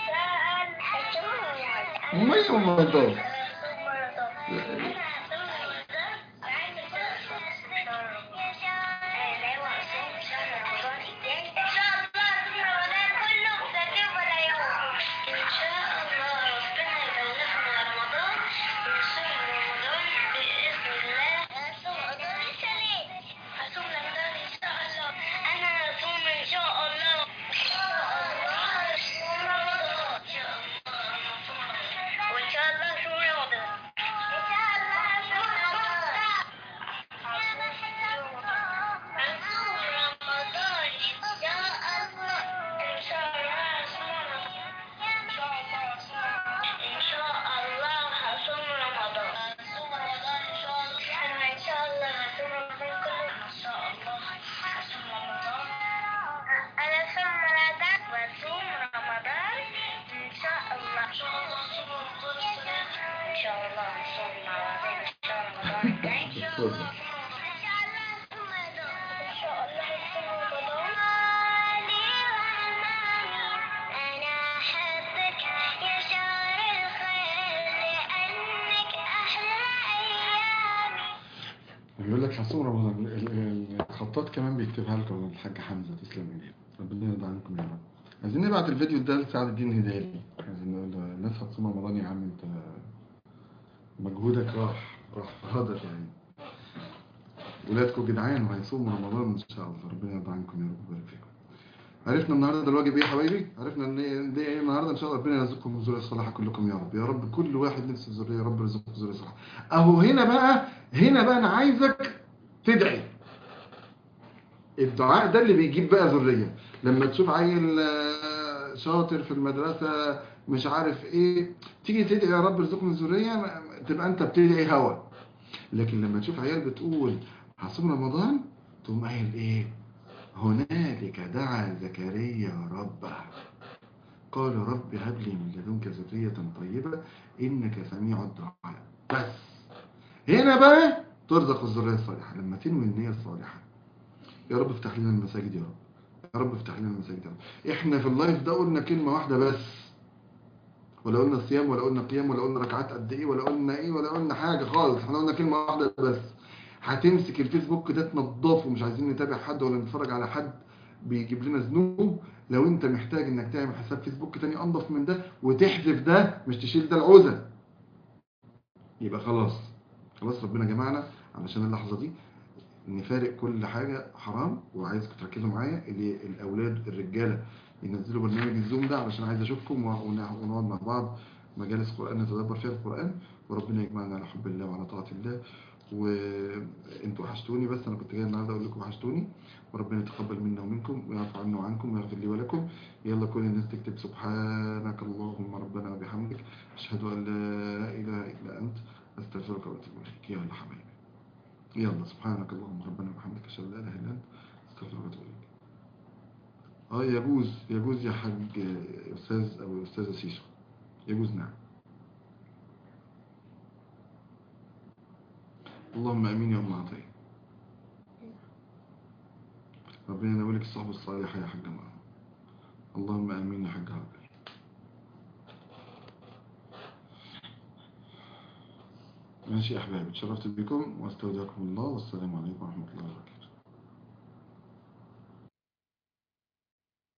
إن ما يوم رمضان أنا أصوم إن شاء الله وإن شاء الله أصوم رمضان إن شاء الله أصوم رمضان أصوم رمضان إن شاء الله إن شاء الله أصوم إن شاء الله إن شاء الله هصوم رمضان هصوم رمضان إن شاء الله أنا إن شاء الله هصوم رمضان كله إن شاء الله هصوم رمضان أنا أصوم رمضان وأصوم رمضان إن شاء الله إن شاء الله أصوم رمضان إن شاء الله أصوم رمضان إن شاء الله رمضان الجاي إن شاء الله إن شاء الله أصوم رمضان إن شاء الله أصوم رمضان أنا أحبك يا شهر الخير لأنك أحلى أيامي بيقول لك هصوم رمضان ال- ال- الخطاط كمان بيكتبها لكم الحاج حمزة تسلم ايديك ربنا يرضى عنكم يا رب عايزين نبعت الفيديو ده لسعد الدين هدالي عايزين نقول له الناس هتصوم رمضان يا عم انت مجهودك راح راح هدر يعني ولادكم جدعان وهيصوموا رمضان ان شاء الله ربنا يرضى عنكم يا رب ويبارك فيكم عرفنا النهارده الواجب ايه يا حبايبي عرفنا ان دي ايه النهارده ان شاء الله ربنا يرزقكم الذريه الصالحه كلكم يا رب يا رب كل واحد نفسه في ذريه يا رب يرزقكم الذريه الصالحه اهو هنا بقى هنا بقى انا عايزك تدعي الدعاء ده اللي بيجيب بقى ذريه لما تشوف عيل آه، شاطر في المدرسه مش عارف ايه تيجي تدعي يا رب ارزقني الذريه ما- تبقى انت بتدعي هوا لكن لما تشوف عيال بتقول هصوم رمضان تقوم قايل ايه هنالك دعا زكريا ربه قال رب هب لي من لدنك ذرية طيبة إنك سميع الدعاء بس هنا بقى ترزق الذرية الصالحة لما تنوي النية الصالحة يا رب افتح لنا المساجد يا رب يا رب افتح لنا المساجد يا رب احنا في اللايف ده قلنا كلمة واحدة بس ولا قلنا صيام ولا قلنا قيام ولا قلنا ركعات قد ايه ولا قلنا ايه ولا قلنا حاجة خالص احنا قلنا كلمة واحدة بس هتمسك الفيسبوك ده تنضفه مش عايزين نتابع حد ولا نتفرج على حد بيجيب لنا ذنوب لو انت محتاج انك تعمل حساب فيسبوك تاني انضف من ده وتحذف ده مش تشيل ده العوزة يبقى خلاص خلاص ربنا جمعنا علشان اللحظة دي نفارق كل حاجة حرام وعايزكم تركزوا معايا اللي الأولاد الرجالة ينزلوا برنامج الزوم ده علشان عايز أشوفكم ونقعد مع بعض مجالس قرآن نتدبر فيها القرآن وربنا يجمعنا على حب الله وعلى طاعة الله وانتوا وحشتوني بس انا كنت جاي النهارده اقول لكم وحشتوني وربنا يتقبل منا ومنكم ويعفو عنا وعنكم ويغفر لي ولكم يلا كل الناس تكتب سبحانك اللهم ربنا وبحمدك اشهد ان لا اله الا انت استغفرك واتوب اليك يلا حبايبي يلا سبحانك اللهم ربنا وبحمدك اشهد ان لا اله الا انت استغفرك واتوب اليك اه يجوز يجوز يا حاج استاذ او استاذه سيسو يجوز نعم اللهم امين يا ام عطيه ربنا ينولك الصحبه الصالحه يا حاج معاذ اللهم امين يا حاج عبد ماشي يا احبابي اتشرفت بكم واستودعكم الله والسلام عليكم ورحمه الله وبركاته